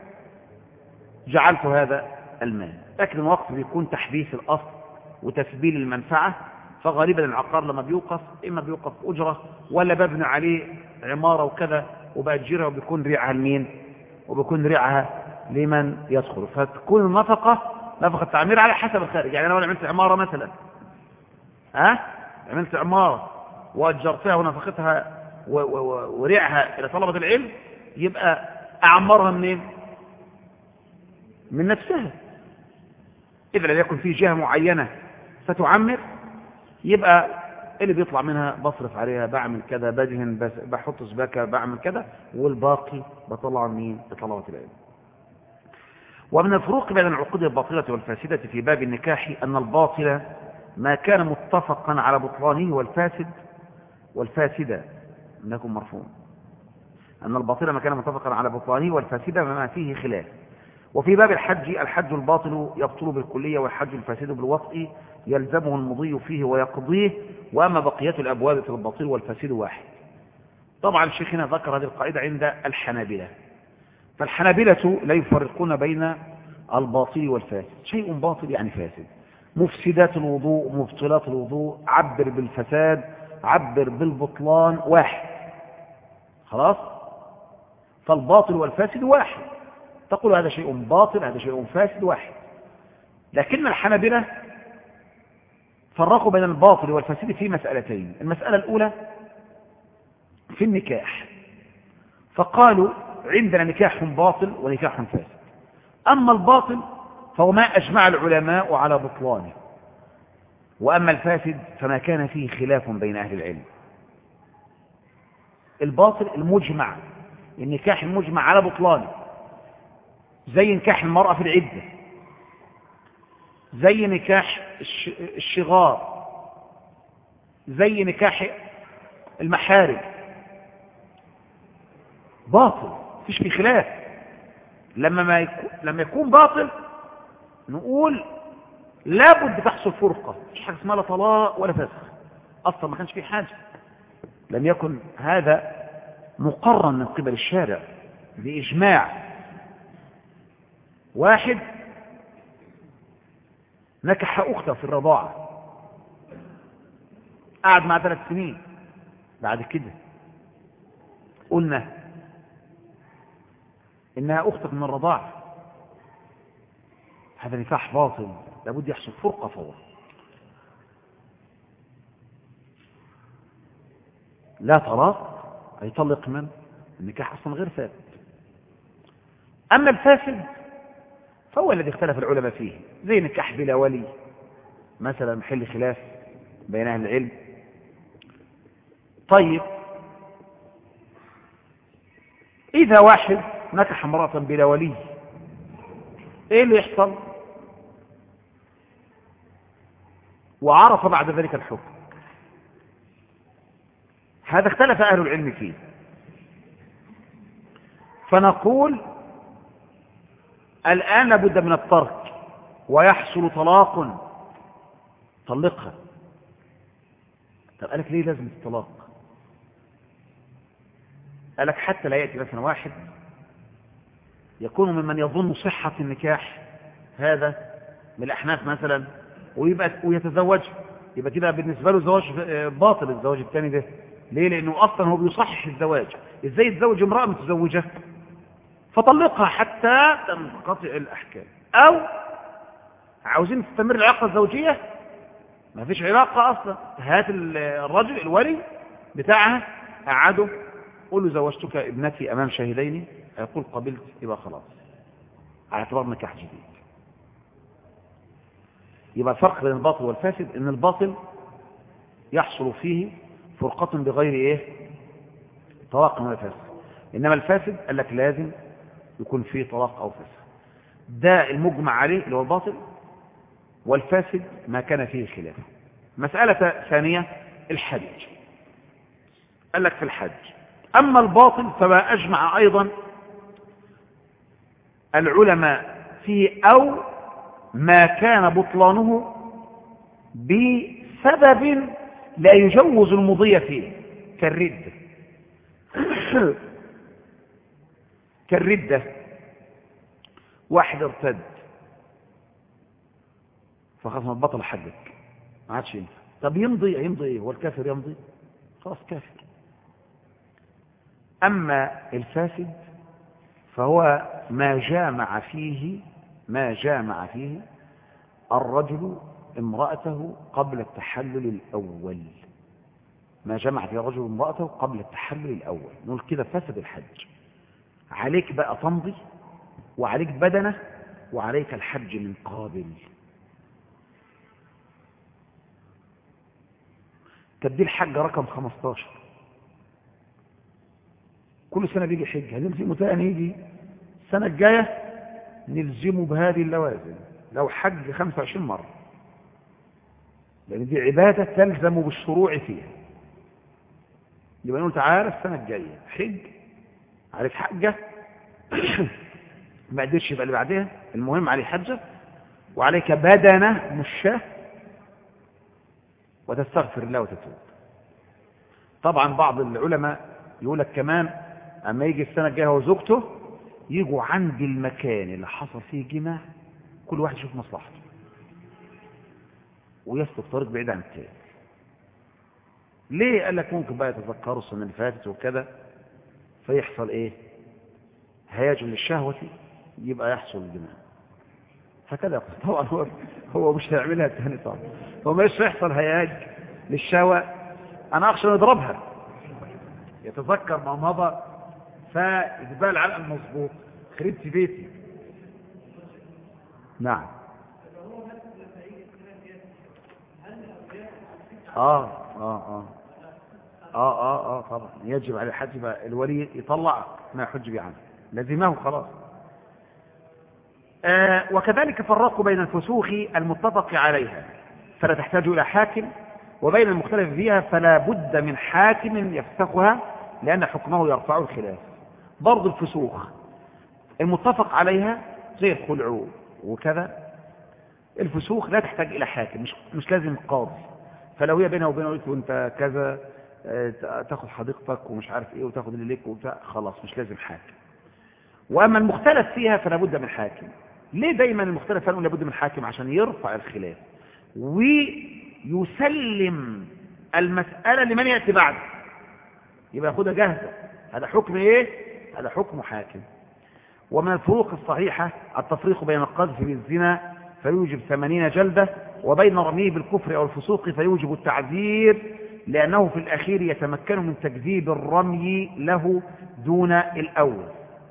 جعلت هذا المال لكن الوقف بيكون تحديث الأصل وتسبيل المنفعة فغالبا العقار لما بيوقف إما بيوقف أجرة ولا ببنى عليه عمارة وكذا وبأجرها وبيكون ريعها لمين وبيكون ريعها لمن يدخل فتكون النفقة نفقة تعمير على حسب الخارج يعني أنا لو عملت عمارة مثلا ها عملت عمارة وأجرتها ونفقتها وريعها إلى طلبة العلم يبقى أعمرها منين من نفسها إذا لم يكن في جهة معينة ستعمر يبقى اللي بيطلع منها بصرف عليها بعمل كذا بدهن بس بحط سباكة بعمل كذا والباقي بطلع مين بطلعة العلم ومن الفروق بين العقود الباطلة والفاسدة في باب النكاح أن الباطل ما كان متفقا على بطلانه والفاسد والفاسدة انكم مرفوع أن الباطل ما كان متفقا على بطلانه والفاسدة ما فيه خلاف وفي باب الحج الحج الباطل يبطل بالكلية والحج الفاسد بالوطء يلزمه المضي فيه ويقضيه وأما بقية الأبواب في الباطل والفاسد واحد طبعا شيخنا ذكر هذه القاعدة عند الحنابلة فالحنابلة لا يفرقون بين الباطل والفاسد شيء باطل يعني فاسد مفسدات الوضوء مبطلات الوضوء عبر بالفساد عبر بالبطلان واحد خلاص فالباطل والفاسد واحد تقول هذا شيء باطل هذا شيء فاسد واحد لكن الحنابلة فرقوا بين الباطل والفاسد في مسألتين المسألة الأولى في النكاح فقالوا عندنا نكاح باطل ونكاح فاسد أما الباطل فهو ما أجمع العلماء على بطلانه وأما الفاسد فما كان فيه خلاف بين أهل العلم الباطل المجمع النكاح المجمع على بطلانه زي نكاح المرأة في العدة زي نكاح الشغار زي نكاح المحارم باطل فيش في خلاف لما ما يكون لما يكون باطل نقول لابد تحصل فرقة مش حاجة اسمها لا طلاق ولا فسخ أصلا ما كانش في حاجة لم يكن هذا مقرن من قبل الشارع بإجماع واحد نكح أخته في الرضاعة قعد مع ثلاث سنين بعد كده قلنا إنها أختك من الرضاعة هذا نكاح باطل لابد يحصل فرقة فور لا طلاق هيطلق من النكاح أصلا غير ثابت أما الفاسد فهو الذي اختلف العلماء فيه زي نكاح بلا ولي مثلا محل خلاف بين أهل العلم طيب إذا واحد نكح امرأة بلا ولي إيه اللي يحصل وعرف بعد ذلك الحكم هذا اختلف أهل العلم فيه فنقول الآن لابد من الترك ويحصل طلاق طلقها طب قالك ليه لازم الطلاق قال لك حتى لا يأتي مثلا واحد يكون ممن يظن صحة النكاح هذا من الأحناف مثلا ويبقى ويتزوج يبقى كده بالنسبة له زواج باطل الزواج الثاني ده ليه لأنه أصلا هو بيصحح الزواج إزاي يتزوج امرأة متزوجة فطلقها حتى تنقطع الأحكام أو عاوزين تستمر العلاقة الزوجية ما فيش علاقة أصلا هات الرجل الولي بتاعها قعده قول له زوجتك ابنتي أمام شاهدين يقول قبلت يبقى خلاص على اعتبار نكاح جديد يبقى الفرق بين الباطل والفاسد ان الباطل يحصل فيه فرقة بغير ايه طلاق ولا فاسد انما الفاسد قال لك لازم يكون فيه طلاق او فاسد ده المجمع عليه اللي هو الباطل والفاسد ما كان فيه خلاف مسألة ثانية الحج قال لك في الحج أما الباطل فما أجمع أيضا العلماء فيه أو ما كان بطلانه بسبب لا يجوز المضي فيه كالردة كالردة واحد ارتد فخلاص ما بطل حجك ما عادش ينفع طب يمضي يمضي ايه هو الكافر يمضي خلاص كافر اما الفاسد فهو ما جامع فيه ما جامع فيه الرجل امرأته قبل التحلل الأول ما جمع فيه الرجل امرأته قبل التحلل الأول نقول كده فسد الحج عليك بقى تمضي وعليك بدنة وعليك الحج من قابل تبديل حج رقم 15 كل سنة بيجي حج هنلزمه تاني يجي السنة الجاية نلزمه بهذه اللوازم لو حج 25 مرة لأن دي عبادة تلزم بالشروع فيها يبقى نقول تعالى السنة الجاية حج عارف حجة ما قدرش يبقى اللي بعدها المهم عليه حجة وعليك بدنة مشاه وتستغفر الله وتتوب طبعا بعض العلماء يقول لك كمان اما يجي السنة الجاية هو زوجته يجوا عند المكان اللي حصل فيه جماع كل واحد يشوف مصلحته ويسلك طريق بعيد عن التاني ليه قال لك ممكن بقى يتذكروا السنة اللي فاتت وكذا فيحصل ايه هياج للشهوة يبقى يحصل الجماع هكذا يقول طبعا هو هو مش هيعملها تاني طبعا هو مش هيحصل هياج للشهوة انا اخشى نضربها يتذكر ما مضى فإقبال على المظبوط خربت بيتي نعم آه آه آه آه آه آه طبعا يجب على الحج الولي يطلع ما يحج به عنه لزمه خلاص آه وكذلك فرقوا بين الفسوخ المتفق عليها فلا تحتاج إلى حاكم وبين المختلف فيها فلا بد من حاكم يفسخها لأن حكمه يرفع الخلاف برضو الفسوخ المتفق عليها زي الخلع وكذا الفسوخ لا تحتاج إلى حاكم مش, مش لازم قاضي فلو هي بينها وبينه قلت وانت كذا تاخد حديقتك ومش عارف ايه وتاخد اللي ليك وبتاع خلاص مش لازم حاكم واما المختلف فيها فلا بد من حاكم ليه دايما المختلف فيها لابد من حاكم عشان يرفع الخلاف ويسلم المسألة لمن يأتي بعده يبقى ياخدها جاهزة هذا حكم ايه هذا حكم حاكم ومن الفروق الصحيحة التفريق بين القذف بالزنا فيوجب ثمانين جلدة وبين رميه بالكفر أو الفسوق فيوجب التعذير لأنه في الأخير يتمكن من تكذيب الرمي له دون الأول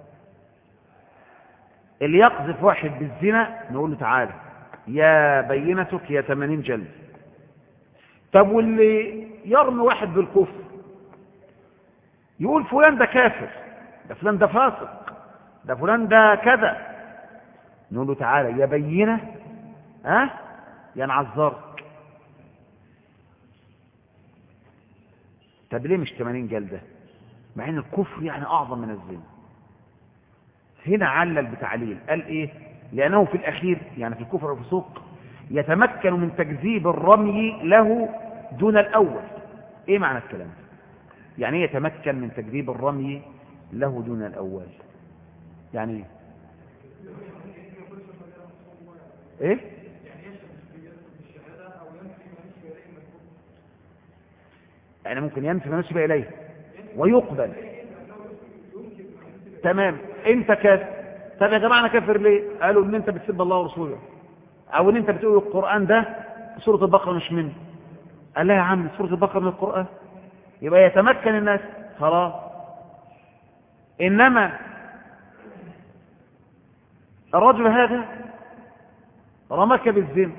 اللي يقذف واحد بالزنا نقول له تعالى يا بينتك يا ثمانين جلد طب واللي يرمي واحد بالكفر يقول فلان ده كافر ده فلان ده فاسق ده فلان ده كذا نقول له تعالى يا بينة ها يا نعذرك طب ليه مش 80 جلدة مع ان الكفر يعني اعظم من الزنا هنا علل بتعليل قال ايه لانه في الاخير يعني في الكفر والفسوق يتمكن من تكذيب الرمي له دون الاول ايه معنى الكلام يعني ايه يتمكن من تكذيب الرمي له دون الأول يعني ايه يعني ممكن ينفي ما نسب إليه ويقبل تمام انت كافر طب يا جماعة انا كافر ليه قالوا ان انت بتسب الله ورسوله او ان انت بتقول القرآن ده سورة البقرة مش منه قال لا يا عم سورة البقرة من القرآن يبقى يتمكن الناس خلاص انما الرجل هذا رمك بالزنا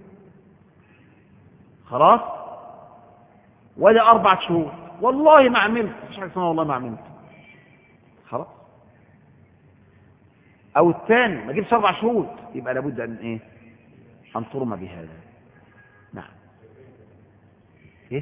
خلاص ولا أربعة شهور والله ما عملت مش حاجة اسمها والله ما عملت خلاص أو الثاني ما جبتش أربع شهور يبقى لابد أن إيه أن ترمى بهذا نعم إيه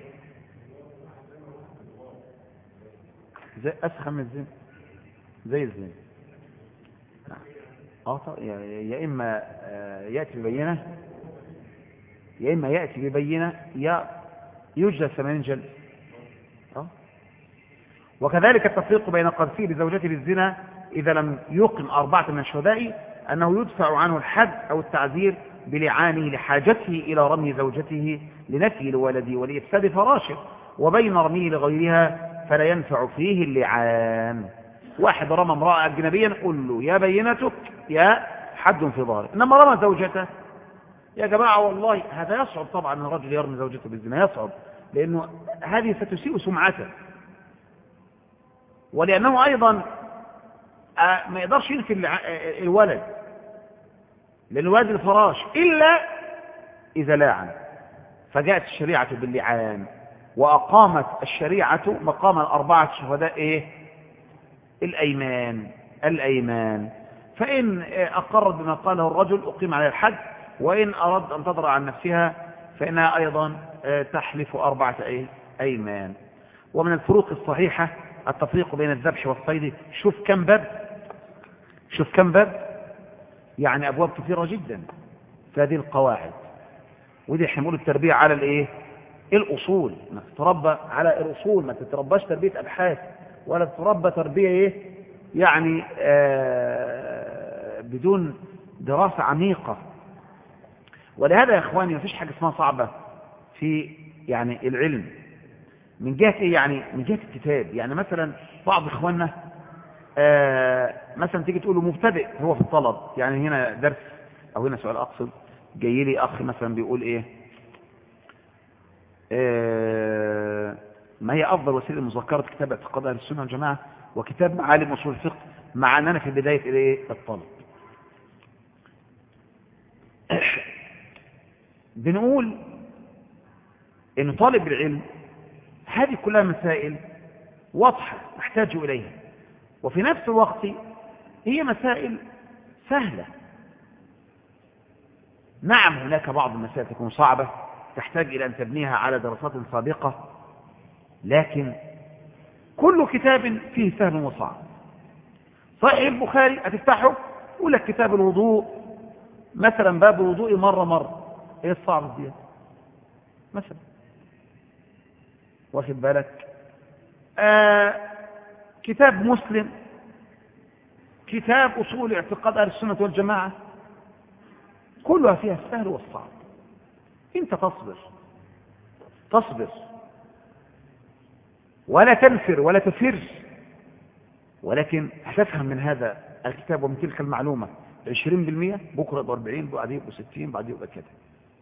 زي أسخن من الزين زي الزين نعم اه طبعا يا إما يأتي ببينة يا إما يأتي ببينة يا يجلى ثمانين جلد أه؟ وكذلك التفريق بين قذفه لزوجته بالزنا إذا لم يقم أربعة من الشهداء أنه يدفع عنه الحد أو التعذير بلعانه لحاجته إلى رمي زوجته لنفي الولد ولإفساد فراشه وبين رميه لغيرها فلا ينفع فيه اللعان واحد رمى امرأة أجنبيا قل له يا بينتك يا حد في ظهرك إنما رمى زوجته يا جماعة والله هذا يصعب طبعا أن الرجل يرمي زوجته بالزنا يصعب لأنه هذه ستسيء سمعته ولأنه أيضا ما يقدرش ينفي الولد لأن الولد الفراش إلا إذا لاعن فجاءت الشريعة باللعان وأقامت الشريعة مقام الأربعة شهداء إيه؟ الأيمان الأيمان فإن أقرت بما قاله الرجل أقيم عليه الحد وإن أرد أن تضرع عن نفسها فإنها أيضا تحلف أربعة أيمان ومن الفروق الصحيحة التفريق بين الذبح والصيد شوف كم باب شوف كم باب يعني أبواب كثيرة جدا في هذه القواعد ودي حمول التربية على الإيه الأصول ما تتربى على الأصول ما تترباش تربية أبحاث ولا تتربى تربية إيه يعني آه بدون دراسة عميقة ولهذا يا إخواني ما فيش حاجة اسمها صعبة في يعني العلم من جهة إيه يعني من جهة الكتاب يعني مثلا بعض إخواننا آه مثلا تيجي تقول له مبتدئ هو في الطلب يعني هنا درس أو هنا سؤال أقصد جاي لي أخ مثلا بيقول إيه آه ما هي أفضل وسيلة مذكرة كتاب اعتقاد أهل السنة والجماعة وكتاب معالم أصول الفقه مع أننا في بداية إيه الطلب بنقول ان طالب العلم هذه كلها مسائل واضحة نحتاج إليها وفي نفس الوقت هي مسائل سهلة نعم هناك بعض المسائل تكون صعبة تحتاج إلى أن تبنيها على دراسات سابقة لكن كل كتاب فيه سهل وصعب صحيح البخاري هتفتحه يقول لك كتاب الوضوء مثلا باب الوضوء مرة مرة ايه الصعب دي مثلا واخد بالك آه كتاب مسلم كتاب أصول اعتقاد أهل السنة والجماعة كلها فيها السهل والصعب انت تصبر تصبر ولا تنفر ولا تفر ولكن هتفهم من هذا الكتاب ومن تلك المعلومة 20% بكرة يبقى 40 بعدين يبقى 60 بعدين يبقى كده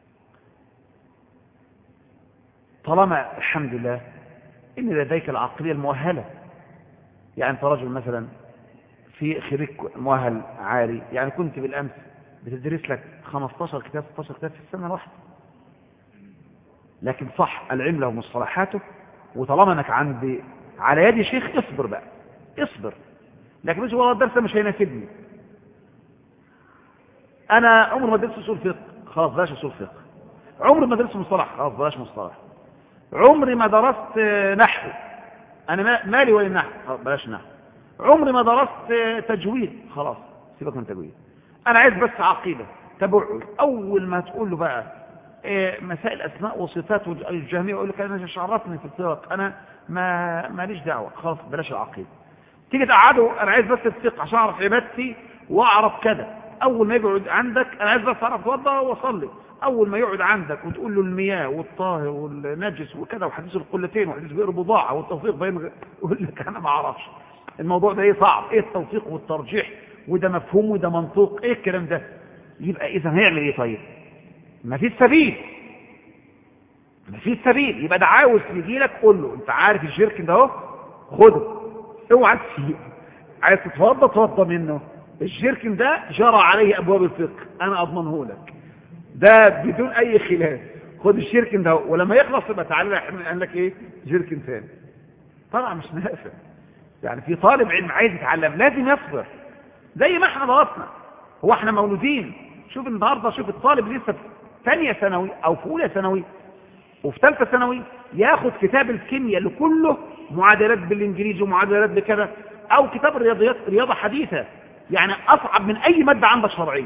طالما الحمد لله ان لديك العقلية المؤهلة يعني انت رجل مثلا في خريج مؤهل عالي يعني كنت بالامس بتدرس لك 15 كتاب 16 كتاب في السنة الواحدة لكن صح العلم له مصطلحاته وطالما انك عند على يد شيخ اصبر بقى اصبر لكن مش والله الدرس مش هيناسبني انا عمري ما درست اصول فقه خلاص بلاش اصول فقه عمري ما درست مصطلح خلاص بلاش مصطلح عمري ما درست نحو انا مالي ولا نحو خلاص بلاش نحو عمري ما درست تجويد خلاص سيبك من تجويد انا عايز بس عقيده تبعد اول ما تقول له بقى مسائل اسماء وصفات الجهميه يقول لك انا مش عرفني في الطرق انا ما ماليش دعوه خلاص بلاش العقيده تيجي تقعده انا عايز بس الثقه عشان اعرف عبادتي واعرف كذا اول ما يقعد عندك انا عايز بس اعرف اتوضى واصلي اول ما يقعد عندك وتقول له المياه والطاهر والنجس وكذا وحديث القلتين وحديث بئر بضاعه والتوفيق بين يقول لك انا ما اعرفش الموضوع ده ايه صعب ايه التوفيق والترجيح وده مفهوم وده منطوق ايه الكلام ده يبقى اذا هيعمل ايه طيب ما فيش سبيل ما فيش سبيل يبقى ده عاوز يجي لك قول له انت عارف الشرك ده اهو خده اوعى تسيب عايز تتوضى توضى منه الشرك ده جرى عليه ابواب الفقه انا اضمنه لك ده بدون اي خلاف خد الشرك ده ولما يخلص يبقى تعالى قال لك ايه شرك ثاني طبعا مش نافع يعني في طالب علم عايز يتعلم لازم يصبر زي ما احنا ضغطنا هو احنا مولودين شوف النهارده شوف الطالب لسه في ثانيه ثانوي او في اولى ثانوي وفي ثالثه ثانوي ياخد كتاب الكيمياء اللي كله معادلات بالانجليزي ومعادلات بكذا او كتاب الرياضيات رياضه حديثه يعني اصعب من اي ماده عندك شرعيه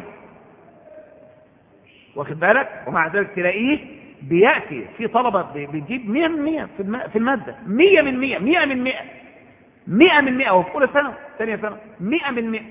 واخد بالك ومع ذلك تلاقيه بياتي في طلبه بيجيب 100 من 100 في الماده 100 من 100 100 من 100 100 من 100 وفي اولى ثانوي ثانيه ثانوي 100 من 100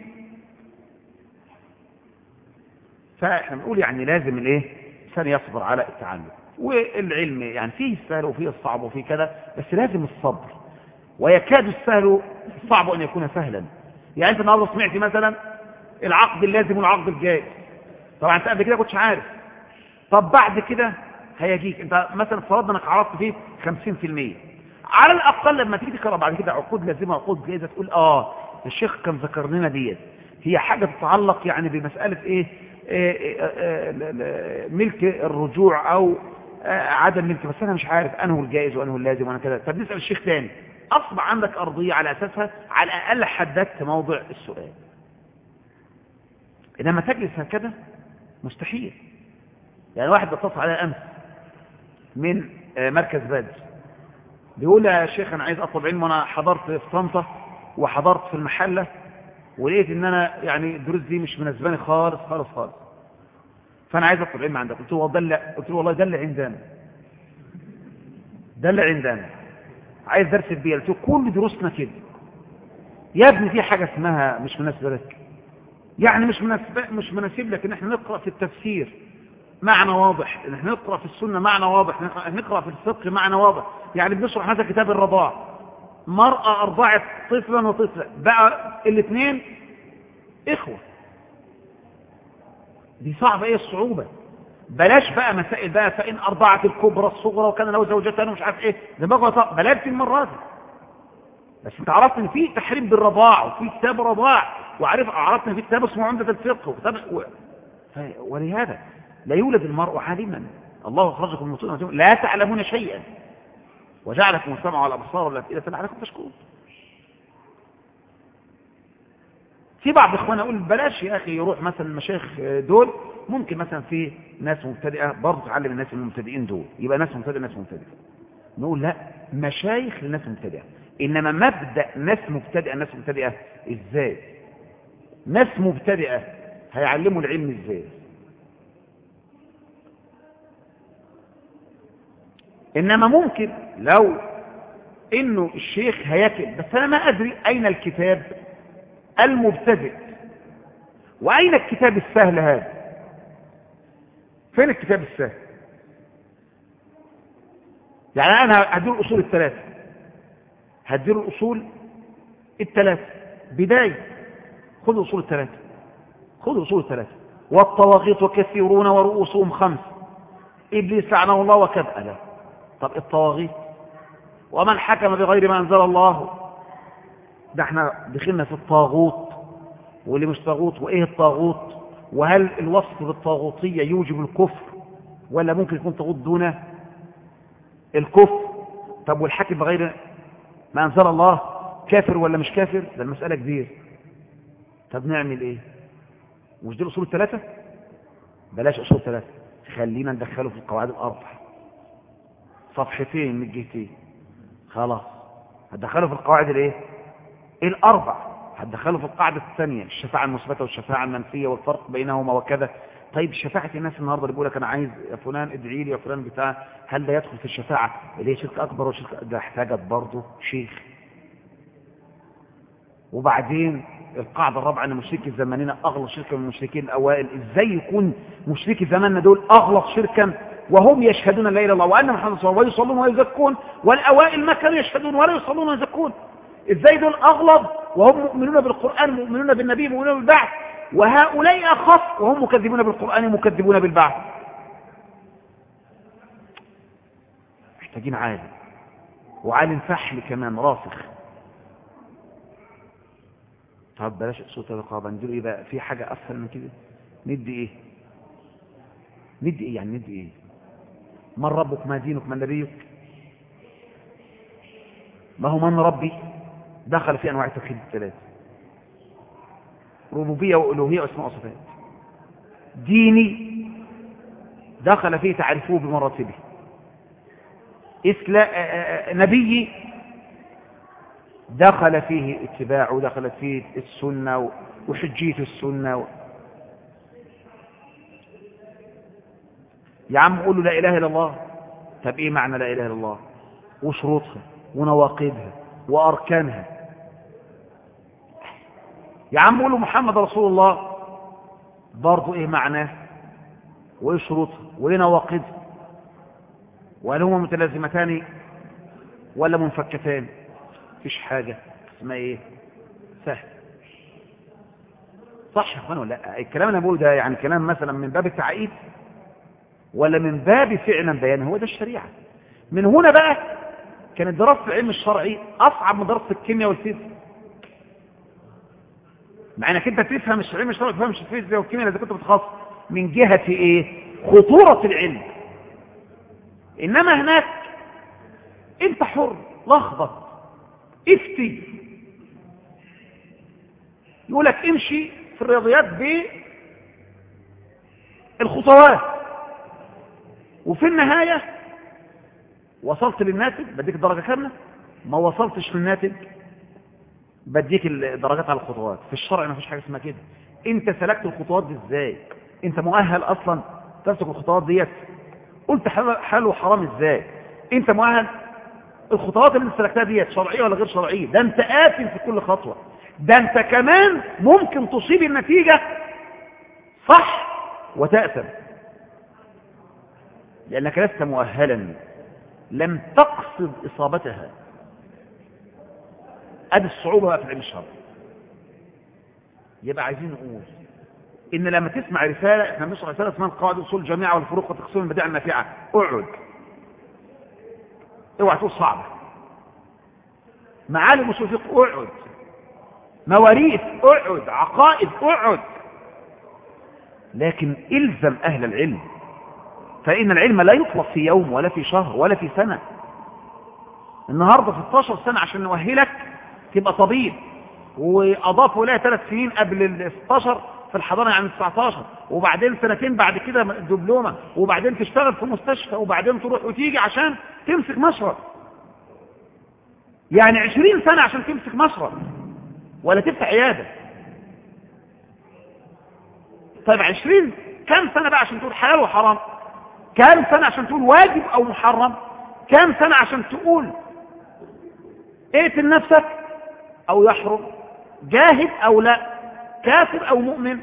فاحنا بنقول يعني لازم الايه الانسان يصبر على التعلم والعلم يعني فيه السهل وفيه الصعب وفيه كذا بس لازم الصبر ويكاد السهل الصعب ان يكون سهلا يعني انت النهارده سمعت مثلا العقد اللازم والعقد الجائز طبعا انت قبل كده كنتش عارف طب بعد كده هيجيك انت مثلا فرضنا انك عرفت فيه 50% على الاقل لما تيجي تقرا بعد كده عقود لازمه وعقود جائزه تقول اه الشيخ كان ذكر لنا ديت هي حاجه تتعلق يعني بمساله ايه, إيه, إيه, إيه ملك الرجوع او عدم ملك بس انا مش عارف انه الجائز وانه اللازم وانا كذا طب نسال الشيخ تاني اصبح عندك ارضيه على اساسها على الاقل حددت موضع السؤال انما تجلس هكذا مستحيل يعني واحد اتصل علي امس من مركز بدر بيقول يا شيخ انا عايز اطلب علم وانا حضرت في طنطا وحضرت في المحله ولقيت ان انا يعني الدروس دي مش مناسباني خالص خالص خالص فانا عايز اطلب علم عندك قلت له والله قلت له والله ده اللي عندنا ده اللي عندنا عايز درس البيئه قلت له كل دروسنا كده يا ابني في حاجه اسمها مش مناسبه لك يعني مش مناسب مش مناسب لك ان احنا نقرا في التفسير معنى واضح ان احنا نقرا في السنه معنى واضح نقرا في الفقه معنى واضح يعني بنشرح مثلا كتاب الرضاع مرأة أرضعت طفلا وطفلا بقى الاثنين إخوة دي صعبة إيه الصعوبة بلاش بقى مسائل بقى فإن أرضعت الكبرى الصغرى وكان له زوجتان ومش عارف إيه ده بقى بلاش دي المرة دي بس انت عرفت ان في تحريم بالرضاع وفي كتاب رضاع وعرف عرفت ان في كتاب اسمه عمدة الفقه وكتاب و... ولهذا لا يولد المرء عالما الله اخرجكم من بطون لا تعلمون شيئا وجعلكم السمع والابصار والافئده لعلكم تشكرون في بعض اخوانا يقول بلاش يا اخي يروح مثلا المشايخ دول ممكن مثلا في ناس مبتدئه برضه تعلم الناس المبتدئين دول يبقى ناس مبتدئه ناس مبتدئه نقول لا مشايخ لناس مبتدئه انما مبدا ناس مبتدئه ناس مبتدئه ازاي ناس مبتدئه هيعلموا العلم ازاي انما ممكن لو انه الشيخ هيكتب بس انا ما ادري اين الكتاب المبتدئ واين الكتاب السهل هذا فين الكتاب السهل يعني انا هدير الاصول الثلاثه هدير الاصول الثلاثه بدايه خذ الاصول الثلاثه خذ الاصول الثلاثه والطواغيت كثيرون ورؤوسهم خمس ابليس لعنه الله وكذا لا طب الطواغيت ومن حكم بغير ما انزل الله ده احنا دخلنا في الطاغوت واللي مش طاغوت وايه الطاغوت وهل الوصف بالطاغوتيه يوجب الكفر ولا ممكن يكون طاغوت دون الكفر طب والحاكم بغير ما انزل الله كافر ولا مش كافر ده المساله كبيره طب نعمل ايه مش دي الاصول الثلاثه بلاش اصول ثلاثه خلينا ندخله في القواعد الاربع صفحتين من الجهتين خلاص هتدخله في القواعد الايه الاربع هتدخله في القاعده الثانيه الشفاعه المثبته والشفاعه المنفيه والفرق بينهما وكذا طيب شفاعه الناس النهارده اللي بيقول لك انا عايز يا فلان ادعي لي يا فلان بتاع هل ده يدخل في الشفاعه اللي هي شرك اكبر وشرك ده احتاجت برضه شيخ وبعدين القاعدة الرابعة أن مشركي زماننا أغلط شركا من المشركين الأوائل إزاي يكون مشركي زماننا دول أغلط شركا وهم يشهدون لا إله إلا الله وأن محمد صلى الله عليه وسلم ويصلون ويزكون والأوائل ما كانوا يشهدون ولا يصلون ويزكون إزاي دول أغلط وهم مؤمنون بالقرآن مؤمنون بالنبي مؤمنون بالبعث وهؤلاء أخف وهم مكذبون بالقرآن مكذبون بالبعث محتاجين عالم وعالم فحل كمان راسخ طب بلاش صوت الرقابة ندير ايه بقى في حاجة اسهل من كده ندي ايه ندي ايه يعني ندي ايه من ربك ما دينك من نبيك ما هو من ربي دخل في انواع التوحيد الثلاث ربوبية وألوهية واسماء وصفات ديني دخل فيه تعرفوه بمراتبه إسلا... نبي دخل فيه اتباع ودخلت فيه السنة وحجية السنة و... يا عم قولوا لا إله إلا الله طب إيه معنى لا إله إلا الله وشروطها ونواقضها وأركانها يا عم قولوا محمد رسول الله برضو إيه معناه وإيه شروطها وإيه نواقضها وهل هما متلازمتان ولا منفكتان مفيش حاجة اسمها ايه سهل صح يا اخوان ولا لا الكلام اللي انا بقوله ده يعني كلام مثلا من باب التعقيد ولا من باب فعلا بيان هو ده الشريعة من هنا بقى كانت دراسة العلم الشرعي أصعب من دراسة الكيمياء والفيزياء مع انك انت تفهم العلم الشرعي ما تفهمش الفيزياء والكيمياء اذا كنت بتخصص من جهة ايه خطورة العلم انما هناك انت حر لخبط افتي يقول لك امشي في الرياضيات بالخطوات وفي النهاية وصلت للناتج بديك الدرجة كاملة ما وصلتش للناتج بديك الدرجات على الخطوات في الشرع ما فيش حاجة اسمها كده انت سلكت الخطوات دي ازاي انت مؤهل اصلا تمسك الخطوات ديت قلت حلال وحرام ازاي انت مؤهل الخطوات اللي انت سلكتها ديت شرعيه ولا غير شرعيه ده انت آثم في كل خطوه ده انت كمان ممكن تصيب النتيجه صح وتأثم لأنك لست مؤهلا لم تقصد إصابتها أدي الصعوبة بقى في العلم الشرعي يبقى عايزين نقول إن لما تسمع رسالة احنا بنشرح رسالة اسمها القواعد أصول الجامعة والفروق وتقسيم البدائع النافعة اقعد اوعى تقول صعبة معالم اصول فقه اقعد مواريث اقعد عقائد اقعد لكن الزم أهل العلم فإن العلم لا يطلق في يوم ولا في شهر ولا في سنة النهاردة 16 سنة عشان نؤهلك تبقى طبيب وأضافوا لها ثلاث سنين قبل ال 16 في الحضانة يعني 19 وبعدين سنتين بعد كده دبلومة وبعدين تشتغل في مستشفى وبعدين تروح وتيجي عشان تمسك مشرب يعني 20 سنة عشان تمسك مشرب ولا تفتح عيادة طيب 20 كم سنة بقى عشان تقول حلال وحرام كم سنة عشان تقول واجب أو محرم كم سنة عشان تقول اقتل نفسك أو يحرم جاهد أو لا كافر أو مؤمن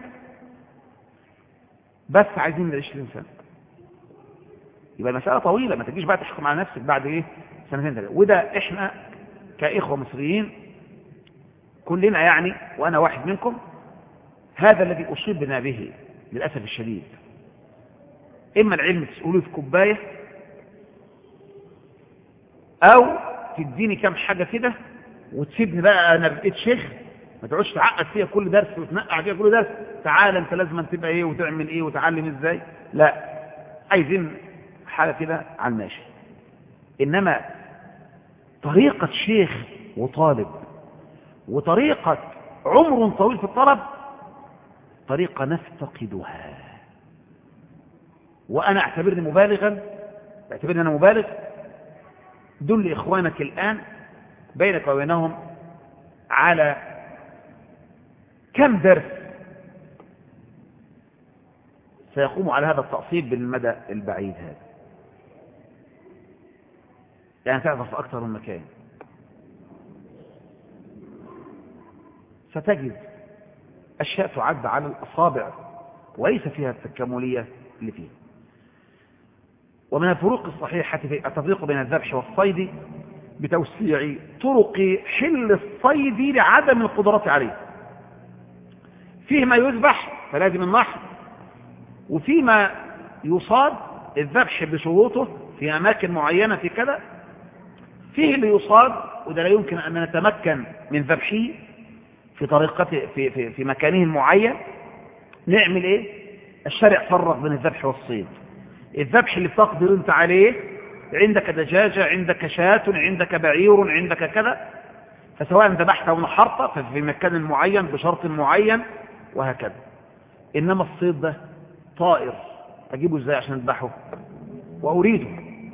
بس عايزين العشرين سنة يبقى المسألة طويلة ما تجيش بقى تحكم على نفسك بعد ايه سنتين ثلاثة وده احنا كإخوة مصريين كلنا يعني وأنا واحد منكم هذا الذي أصيبنا به للأسف الشديد إما العلم تسألوه في كوباية أو تديني كام حاجة كده وتسيبني بقى أنا بقيت شيخ ما تقعدش تعقد فيها كل درس وتنقع فيها كل درس تعال انت لازم تبقى ايه وتعمل ايه وتعلم ازاي لا عايزين حاجة كده على الماشي انما طريقة شيخ وطالب وطريقة عمر طويل في الطلب طريقة نفتقدها وأنا أعتبرني مبالغا أعتبرني أنا مبالغ دل إخوانك الآن بينك وبينهم على كم درس سيقوم على هذا التأصيل بالمدى البعيد هذا يعني تعرف في أكثر من مكان ستجد أشياء تعد على الأصابع وليس فيها التكاملية اللي فيه ومن الفروق الصحيحة في التفريق بين الذبح والصيد بتوسيع طرق حل الصيد لعدم القدرة عليه فيه ما يذبح فلازم النحر وفيما يصاد الذبح بشروطه في أماكن معينة في كذا فيه اللي يصاد وده لا يمكن أن نتمكن من ذبحه في طريقته في, في, في مكانه المعين نعمل ايه الشرع فرق بين الذبح والصيد الذبح اللي بتقدر انت عليه عندك دجاجة عندك شاة عندك بعير عندك كذا فسواء ذبحت او نحرت ففي مكان معين بشرط معين وهكذا انما الصيد ده طائر اجيبه ازاي عشان اذبحه واريده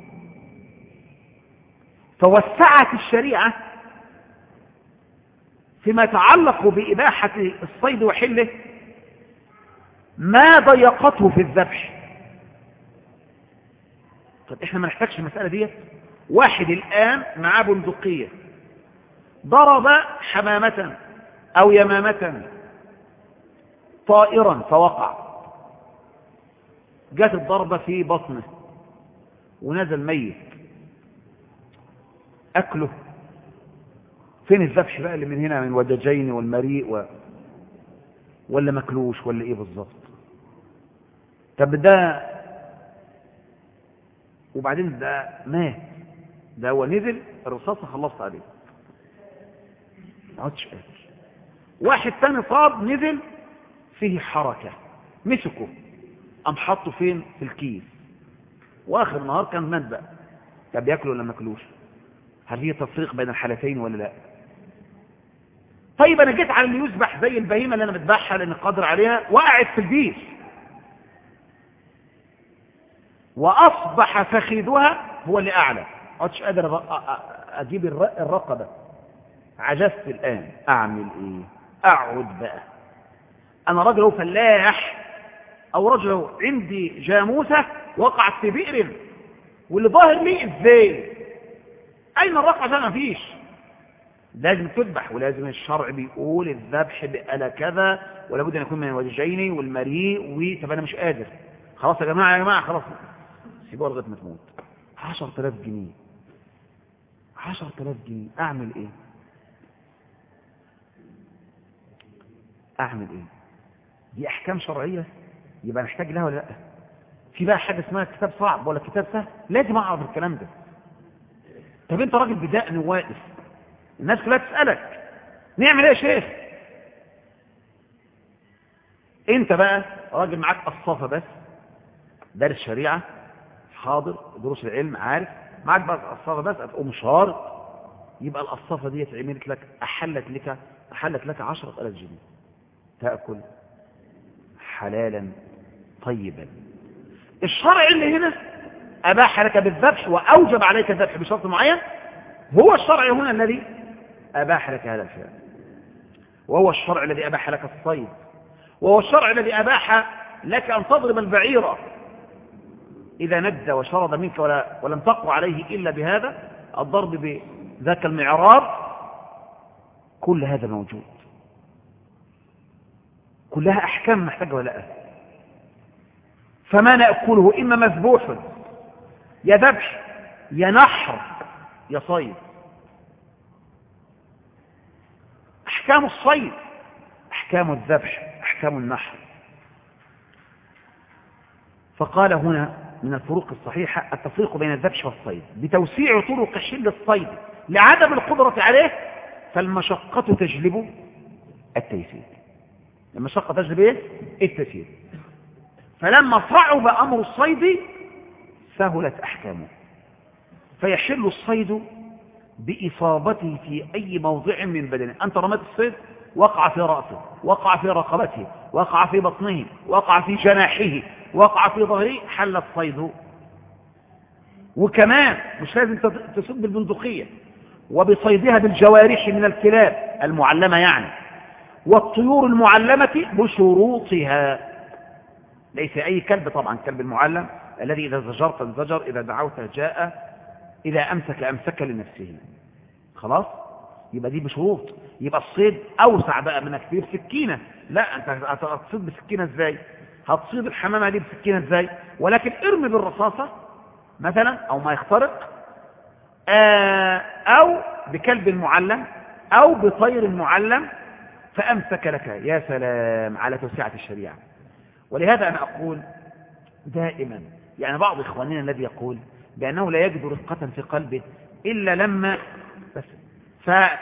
فوسعت الشريعة فيما يتعلق بإباحة الصيد وحله ما ضيقته في الذبح طب احنا ما نحتاجش المسألة دي واحد الآن معاه بندقية ضرب حمامة أو يمامة طائرا فوقع جات الضربة في بطنه ونزل ميت أكله فين الذبح بقى اللي من هنا من ودجين والمريء و... ولا مكلوش ولا ايه بالظبط طب ده وبعدين ده مات ده هو نزل الرصاصة خلصت عليه ما عدتش قادر واحد تاني صاب نزل فيه حركة مسكه قام حطه فين في الكيس واخر نهار كان مات بقى طب ياكله ولا ما ياكلوش هل هي تفريق بين الحالتين ولا لا طيب انا جيت على اللي يذبح زي البهيمه اللي انا بذبحها لان قادر عليها وقعت في البير واصبح فخذها هو اللي اعلى ما عدتش قادر اجيب الرقبه عجزت الان اعمل ايه اقعد بقى انا رجل فلاح او رجل عندي جاموسه وقعت في بئر واللي ظاهر لي ازاي اين الرقعه ده مفيش لازم تذبح ولازم الشرع بيقول الذبح بألا كذا ولابد ان يكون من الوجهين والمريء و طب انا مش قادر خلاص يا جماعه يا جماعه خلاص سيبوها لغايه ما تموت 10000 جنيه 10000 جنيه اعمل ايه اعمل ايه دي احكام شرعيه يبقى نحتاج لها ولا لا في بقى حاجه اسمها كتاب صعب ولا كتاب سهل لازم اعرف الكلام ده طب انت راجل بدقن واقف الناس كلها تسالك نعمل ايه يا شيخ انت بقى راجل معاك قصافه بس دارس شريعه حاضر دروس العلم عارف معاك بقى قصافه بس هتقوم شارط يبقى القصافه دي عملت لك احلت لك احلت لك 10000 جنيه تاكل حلالا طيبا الشرع اللي هنا أباح لك بالذبح وأوجب عليك الذبح بشرط معين هو الشرع هنا الذي أباح لك هذا الفعل وهو الشرع الذي أباح لك الصيد وهو الشرع الذي أباح لك أن تضرب البعيرة إذا ند وشرد منك ولا ولم تقوى عليه إلا بهذا الضرب بذاك المعراض كل هذا موجود كلها أحكام محتاجة ولا لا فما نأكله إما مذبوح يا ذبح يا نحر يا صيد أحكام الصيد أحكام الذبح أحكام النحر فقال هنا من الفروق الصحيحة التفريق بين الذبح والصيد بتوسيع طرق حل الصيد لعدم القدرة عليه فالمشقة تجلب التيسير المشقة تجلب ايه؟ التيسير فلما صعب أمر الصيد سهلت أحكامه فيحل الصيد بإصابته في أي موضع من بدنه أنت رميت الصيد وقع في رأسه وقع في رقبته وقع في بطنه وقع في جناحه وقع في ظهره حل الصيد وكمان مش لازم تصيد بالبندقية وبصيدها بالجوارح من الكلاب المعلمة يعني والطيور المعلمة بشروطها ليس أي كلب طبعا كلب المعلم الذي إذا زجرت انزجر إذا دعوت جاء إذا أمسك أمسك لنفسه خلاص يبقى دي بشروط يبقى الصيد أوسع بقى من كتير سكينة لا أنت هتصيد بسكينة إزاي هتصيد الحمامة دي بسكينة إزاي ولكن ارمي بالرصاصة مثلا أو ما يخترق آه، أو بكلب معلم أو بطير معلم فأمسك لك يا سلام على توسعة الشريعة ولهذا أنا أقول دائما يعني بعض إخواننا الذي يقول بأنه لا يجد رفقة في قلبه إلا لما بس فقد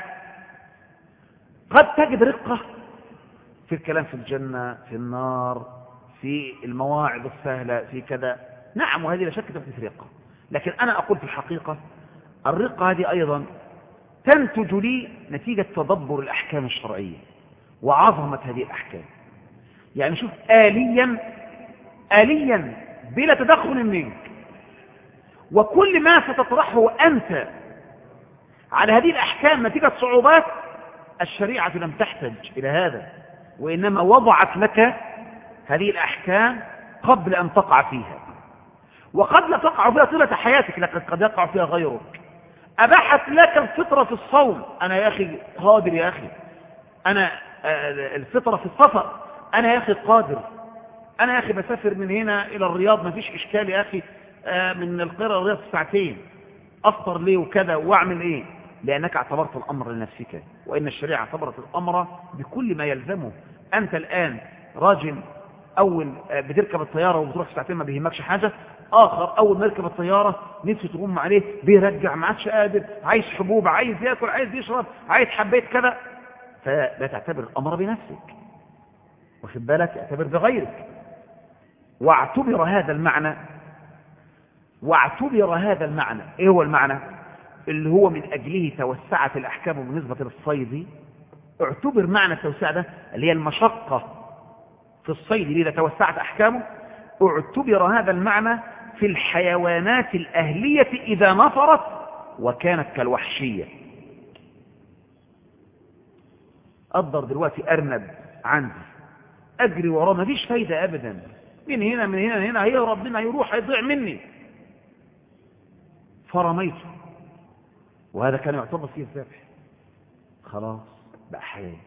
تجد رقة في الكلام في الجنة في النار في المواعظ السهلة في كذا نعم وهذه لا شك تحدث رقة لكن أنا أقول في الحقيقة الرقة هذه أيضا تنتج لي نتيجة تدبر الأحكام الشرعية وعظمة هذه الأحكام يعني شوف آليا آليا بلا تدخل منك وكل ما ستطرحه أنت على هذه الأحكام نتيجة صعوبات الشريعة لم تحتج إلى هذا وإنما وضعت لك هذه الأحكام قبل أن تقع فيها وقد لا تقع فيها طيلة حياتك لكن قد يقع فيها غيرك أباحت لك الفطرة في الصوم أنا يا أخي قادر يا أخي أنا آه، الفطرة في السفر أنا يا أخي قادر أنا يا أخي بسافر من هنا إلى الرياض ما فيش إشكال يا أخي آه، من القرى الرياض ساعتين أفطر ليه وكذا وأعمل إيه لأنك اعتبرت الأمر لنفسك وإن الشريعة اعتبرت الأمر بكل ما يلزمه أنت الآن راجل أول آه، بتركب الطيارة وبتروح ساعتين ما بيهمكش حاجة آخر أول ما يركب الطيارة نفسه تغم عليه بيرجع ما عادش قادر عايز حبوب عايز ياكل عايز يشرب عايز حبيت كذا فلا تعتبر الأمر بنفسك واخد بالك اعتبر بغيرك واعتبر هذا المعنى واعتبر هذا المعنى ايه هو المعنى اللي هو من اجله توسعت الاحكام بالنسبة للصيد اعتبر معنى التوسعة ده اللي هي المشقة في الصيد اذا توسعت احكامه اعتبر هذا المعنى في الحيوانات الاهلية اذا نفرت وكانت كالوحشية أقدر دلوقتي أرنب عندي أجري وراه مفيش فايدة أبدا من هنا من هنا من هنا هيهرب منها هيروح هيضيع مني فرميته وهذا كان يعتبر فيه الذبح خلاص بقى حياة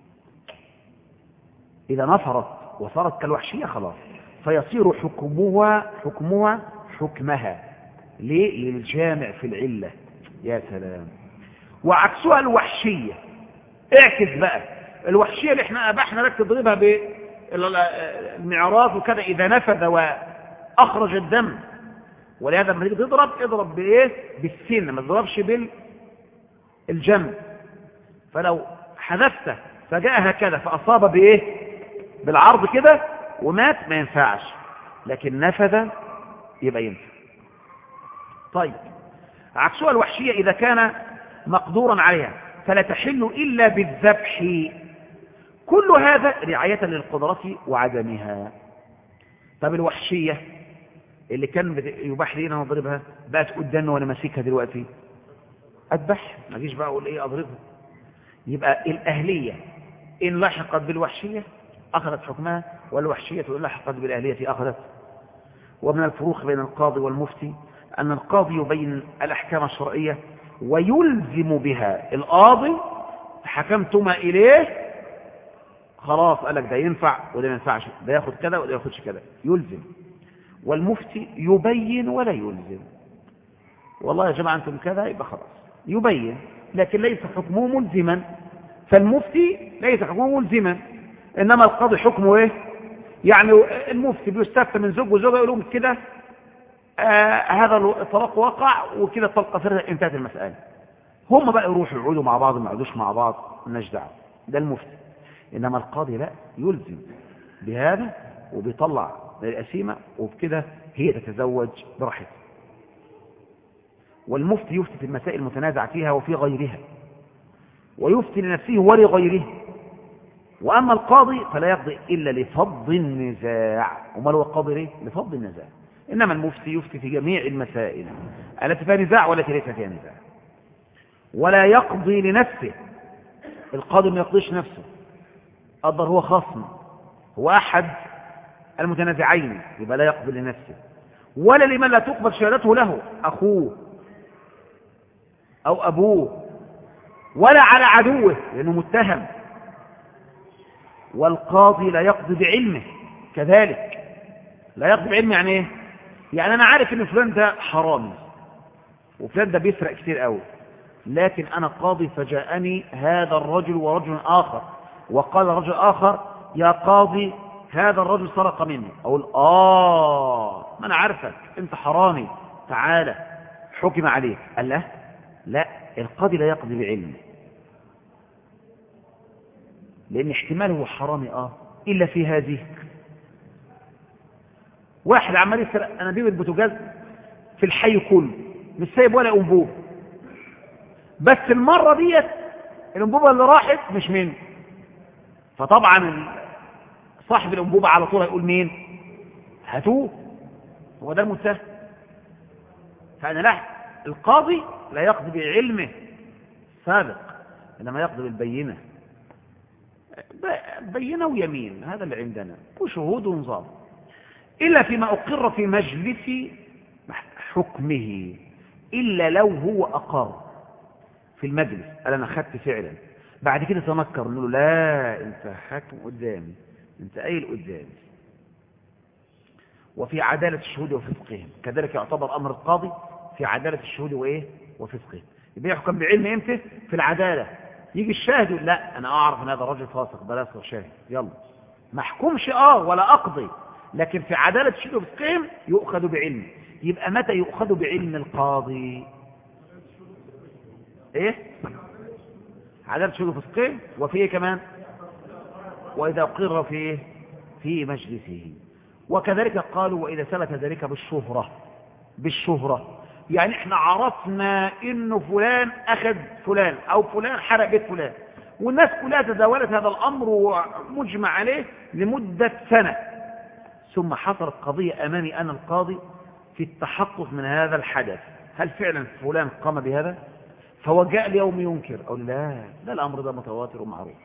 إذا نفرت وصارت كالوحشية خلاص فيصير حكمها حكمها حكمها ليه للجامع في العلة يا سلام وعكسها الوحشية اعكس بقى الوحشية اللي احنا اباحنا لك تضربها بالمعراض وكذا اذا نفذ واخرج الدم ولهذا لما تيجي تضرب اضرب بايه بالسن ما تضربش بالجنب فلو حذفت فجاء هكذا فاصاب بايه بالعرض كده ومات ما ينفعش لكن نفذ يبقى ينفع طيب عكسها الوحشية إذا كان مقدورا عليها فلا تحل إلا بالذبح كل هذا رعاية للقدرة وعدمها طب الوحشية اللي كان يباح لي انا اضربها بقت قدامي وانا ماسكها دلوقتي اذبح ما اجيش بقى اقول ايه اضربها يبقى الاهليه ان لحقت بالوحشيه اخذت حكمها والوحشيه ان لحقت بالاهليه اخذت ومن الفروق بين القاضي والمفتي ان القاضي يبين الاحكام الشرعيه ويلزم بها القاضي حكمتما إليه خلاص قال لك ده ينفع وده ما ينفعش ده ياخد كذا وده ياخدش كذا يلزم والمفتي يبين ولا يلزم والله يا جماعة أنتم كذا يبقى خلاص يبين لكن ليس حكمه ملزما فالمفتي ليس حكمه ملزما إنما القاضي حكمه إيه يعني المفتي بيستفتى من زوج وزوجة يقول لهم كده آه هذا الطلاق وقع وكده الطلقة فرها انتهت المسألة هم بقى يروحوا يقعدوا مع بعض ما يقعدوش مع بعض مالناش دعوه ده المفتي انما القاضي لا يلزم بهذا وبيطلع الأسيمة وبكده هي تتزوج براحتها والمفتي يفتي في المسائل المتنازع فيها وفي غيرها ويفتي لنفسه ولغيره وأما القاضي فلا يقضي إلا لفض النزاع وما هو القاضي ليه؟ لفض النزاع إنما المفتي يفتي في جميع المسائل التي فيها نزاع والتي ليس فيها نزاع ولا يقضي لنفسه القاضي ما يقضيش نفسه قدر هو خصم هو أحد المتنازعين يبقى لا يقضي لنفسه ولا لمن لا تقبل شهادته له أخوه أو أبوه ولا على عدوه لأنه متهم والقاضي لا يقضي بعلمه كذلك لا يقضي بعلمه يعني ايه يعني انا عارف ان فلان ده حرامي وفلان ده بيسرق كتير قوي لكن انا قاضي فجاءني هذا الرجل ورجل اخر وقال رجل اخر يا قاضي هذا الرجل سرق مني اقول اه ما انا عارفك انت حرامي تعالى حكم عليك قال لا لا القاضي لا يقضي بعلمه لأن احتماله هو حرامي آه إلا في هذه واحد عمال يسرق أنابيب البوتاجاز في الحي كله مش سايب ولا أنبوب بس المرة ديت الأنبوبة اللي راحت مش منه فطبعا صاحب الأنبوبة على طول هيقول مين هاتوه هو ده المتهم فأنا لا القاضي لا يقضي بعلمه سابق إنما يقضي بالبينة بينة ويمين هذا اللي عندنا وشهود ونظام إلا فيما أقر في مجلس حكمه إلا لو هو أقر في المجلس قال أنا أخذت فعلا بعد كده تنكر نقول له لا أنت حاكم قدامي أنت قايل قدامي وفي عدالة الشهود وفسقهم كذلك يعتبر أمر القاضي في عدالة الشهود وإيه وفسقهم يبقى يحكم بعلم إمتى في العدالة يجي الشاهد يقول لا أنا أعرف أن هذا الرجل فاسق بلا يصير شاهد يلا ما احكمش آه ولا أقضي لكن في عدالة الشهود وفسقهم يؤخذ بعلم يبقى متى يؤخذ بعلم القاضي ايه عدالة الشهود وفسقهم وفي ايه كمان وإذا أقر في إيه؟ في مجلسه وكذلك قالوا وإذا ثبت ذلك بالشهرة بالشهرة يعني احنا عرفنا انه فلان اخذ فلان او فلان حرق بيت فلان والناس كلها تداولت هذا الامر ومجمع عليه لمدة سنة ثم حصلت قضية امامي انا القاضي في التحقق من هذا الحدث هل فعلا فلان قام بهذا فهو جاء اليوم ينكر او لا لا الامر ده متواتر ومعروف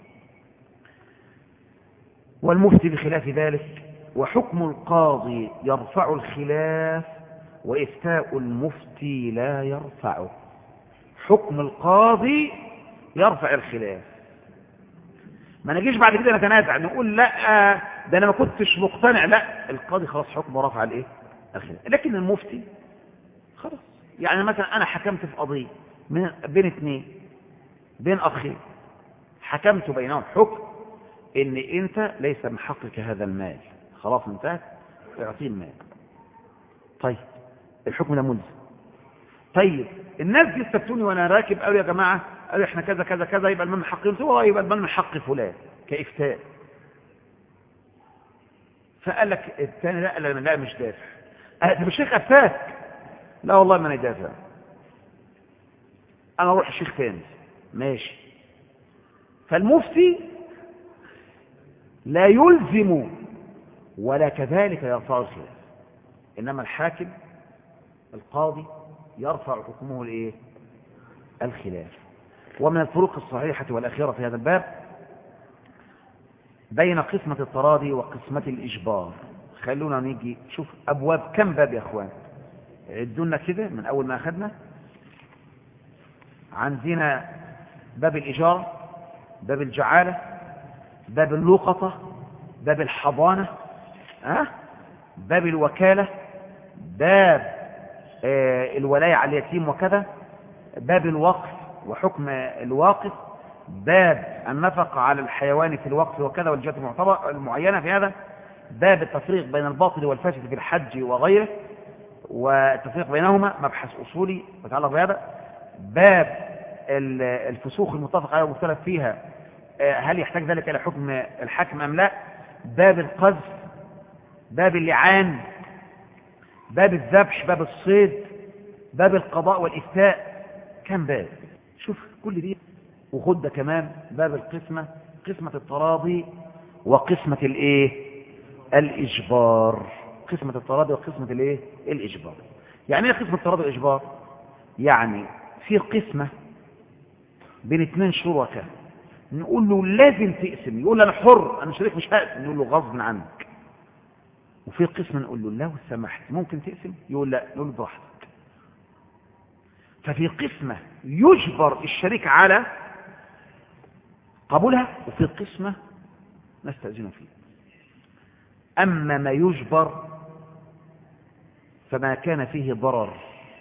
والمفتي بخلاف ذلك وحكم القاضي يرفع الخلاف وإفتاء المفتي لا يرفعه حكم القاضي يرفع الخلاف ما نجيش بعد كده نتنازع نقول لا ده انا ما كنتش مقتنع لا القاضي خلاص حكمه رفع الايه الخلاف لكن المفتي خلاص يعني مثلا انا حكمت في قضيه من بين اثنين بين اخين حكمت بينهم حكم ان انت ليس من حقك هذا المال خلاص انتهت اعطيه المال طيب الحكم ده ملزم طيب الناس دي استفتوني وانا راكب قالوا يا جماعه قالوا احنا كذا كذا كذا يبقى المال من حق قلت له يبقى المال من حق فلان كافتاء فقال لك الثاني لا لا لا مش دافع طب الشيخ افتاك لا والله ما انا دافع انا اروح الشيخ ثاني ماشي فالمفتي لا يلزم ولا كذلك يرفع الخلاف انما الحاكم القاضي يرفع حكمه الايه الخلاف ومن الفروق الصحيحة والأخيرة في هذا الباب بين قسمة التراضي وقسمة الإجبار خلونا نيجي شوف أبواب كم باب يا أخوان عدونا كده من أول ما أخذنا عندنا باب الإجارة باب الجعالة باب اللقطة باب الحضانة أه؟ باب الوكالة باب آه، الولاية على اليتيم وكذا باب الوقف وحكم الواقف باب النفقة على الحيوان في الوقف وكذا والجهات المعينة في هذا باب التفريق بين الباطل والفاسد في الحج وغيره والتفريق بينهما مبحث أصولي يتعلق بهذا باب الفسوق المتفق عليها والمختلف فيها آه، هل يحتاج ذلك إلى حكم الحاكم أم لا باب القذف باب اللعان باب الذبح باب الصيد باب القضاء والإفتاء كم باب شوف كل دي وخد ده كمان باب القسمة قسمة التراضي وقسمة الايه الإجبار قسمة التراضي وقسمة الايه الإجبار يعني ايه قسمة التراضي والإجبار يعني في قسمة بين اثنين شركاء نقول له لازم تقسم يقول انا حر انا شريك مش هقسم نقول له غصب عنك وفي قسم نقول له لو سمحت ممكن تقسم يقول لا نقول له براحتك ففي قسمة يجبر الشريك على قبولها وفي قسمة نستأذن فيه أما ما يجبر فما كان فيه ضرر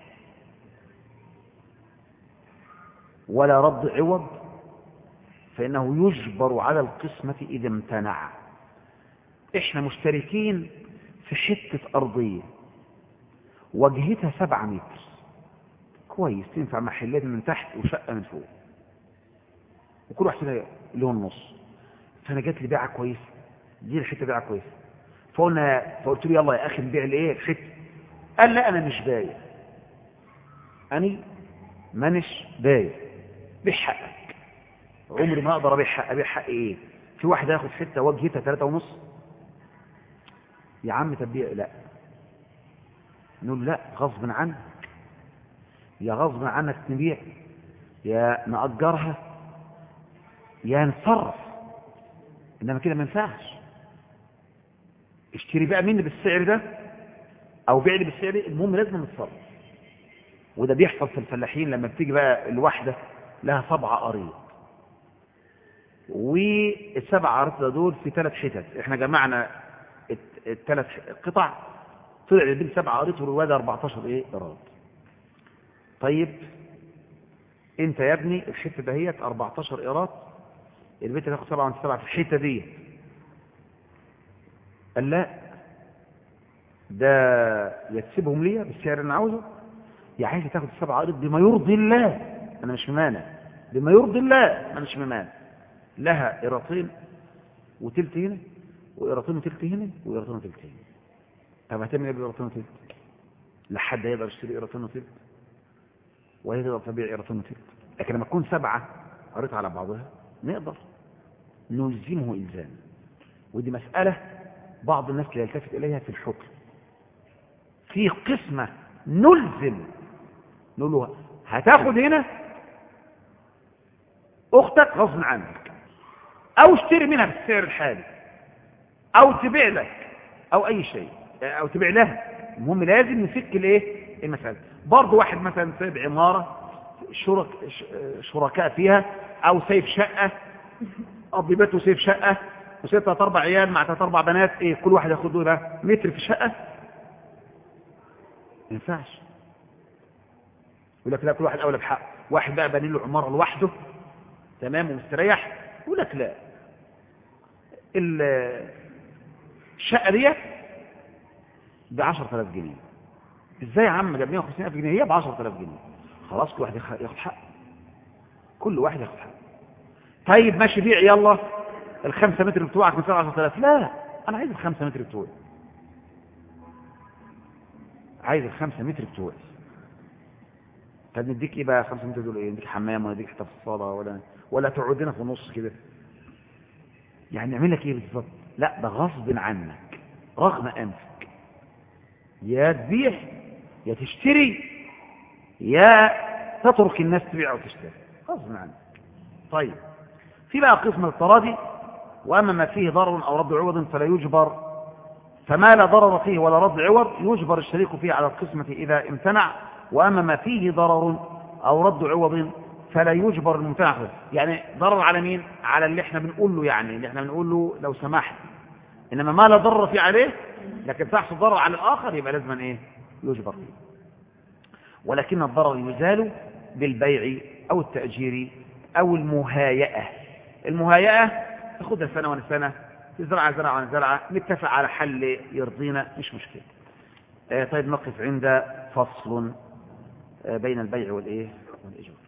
ولا رد عوض فإنه يجبر على القسمة إذا امتنع إحنا مشتركين في حتة أرضية وجهتها سبعة متر كويس تنفع محلات من تحت وشقة من فوق وكل واحد فينا له النص فأنا جات لي بيعة كويسة دي الحتة بيعة كويسة فقلنا فقلت له يلا يا أخي نبيع الإيه الحتة قال لا أنا مش بايع أني مانش بايع بيع حقك عمري ما أقدر أبيع حق أبيع حق إيه في واحد ياخد حتة وجهتها ثلاثة ونص يا عم تبيع لا نقول لا غصب عنك يا غصب عنك نبيع يا نأجرها يا نصرف إنما كده ما ينفعش اشتري بقى مني بالسعر ده أو بيع لي بالسعر ده المهم لازم نتصرف وده بيحصل في الفلاحين لما بتيجي بقى الواحدة لها سبعة قريب والسبع عرض دول في ثلاث حتت احنا جمعنا الثلاث قطع طلع البنت سبع قريط والواد 14 ايه ايراد طيب انت يا ابني الحته دهيت 14 ايراد البنت تاخد 7 وانت 7 في الحته دي قال لا ده يكسبهم ليا بالسعر اللي انا عاوزه يا عايز تاخد السبع قريط بما يرضي الله انا مش ممانع بما يرضي الله انا مش ممانع لها قيراطين وتلت هنا وقيراطين وتلت هنا وقيراطين وتلت هنا طب هتعمل ايه بقيراطين وتلت لحد هيقدر يشتري قيراطين وتلت وهي تقدر تبيع قيراطين وتلت لكن لما تكون سبعه قريت على بعضها نقدر نلزمه الزام ودي مساله بعض الناس لا يلتفت اليها في الحكم في قسمه نلزم نقول له هتاخد هنا اختك غصب عنك او اشتري منها بالسعر الحالي او تبيع لك او اي شيء او تبيع لها المهم لازم نفك الايه المساله برضه واحد مثلا سايب عماره شرك شركاء فيها او سايب شقه اب بيته سايب شقه وسايب ثلاث اربع عيال مع ثلاث اربع بنات ايه كل واحد ياخد له بقى متر في الشقه ما ينفعش يقول لك لا كل واحد اولى بحق واحد بقى بني له عماره لوحده تمام ومستريح يقول لك لا الشقه ديت ب 10000 جنيه ازاي يا عم جاب 150000 جنيه هي ب 10000 جنيه خلاص كل واحد ياخد حق كل واحد ياخد حق طيب ماشي بيع يلا الخمسة متر بتوعك من 10000 لا انا عايز الخمسة متر بتوعي عايز الخمسة متر بتوعي طب نديك ايه بقى 5 متر دول ايه نديك حمام ولا نديك حته في الصاله ولا ولا تقعدنا في النص كده يعني نعمل لك ايه بالظبط لا ده غصب عنك رغم انفك يا تبيع يا تشتري يا تترك الناس تبيع وتشتري غصب عنك طيب في بقى قسم التراضي واما ما فيه ضرر او رد عوض فلا يجبر فما لا ضرر فيه ولا رد عوض يجبر الشريك فيه على القسمة إذا امتنع وأما ما فيه ضرر أو رد عوض فلا يجبر الممتنع فيه يعني ضرر على مين؟ على اللي احنا بنقول له يعني اللي احنا بنقول له لو سمحت إنما ما لا ضرر فيه عليه لكن تحصل ضرر على الآخر يبقى لازم ايه؟ يجبر فيه ولكن الضرر يزال بالبيع أو التأجير أو المهايئة المهايئة تاخدها سنة وانا سنة زرعة زرعة وانا زرعة نتفق على حل يرضينا مش مشكلة آه طيب نقف عند فصل آه بين البيع والإيه والإجارة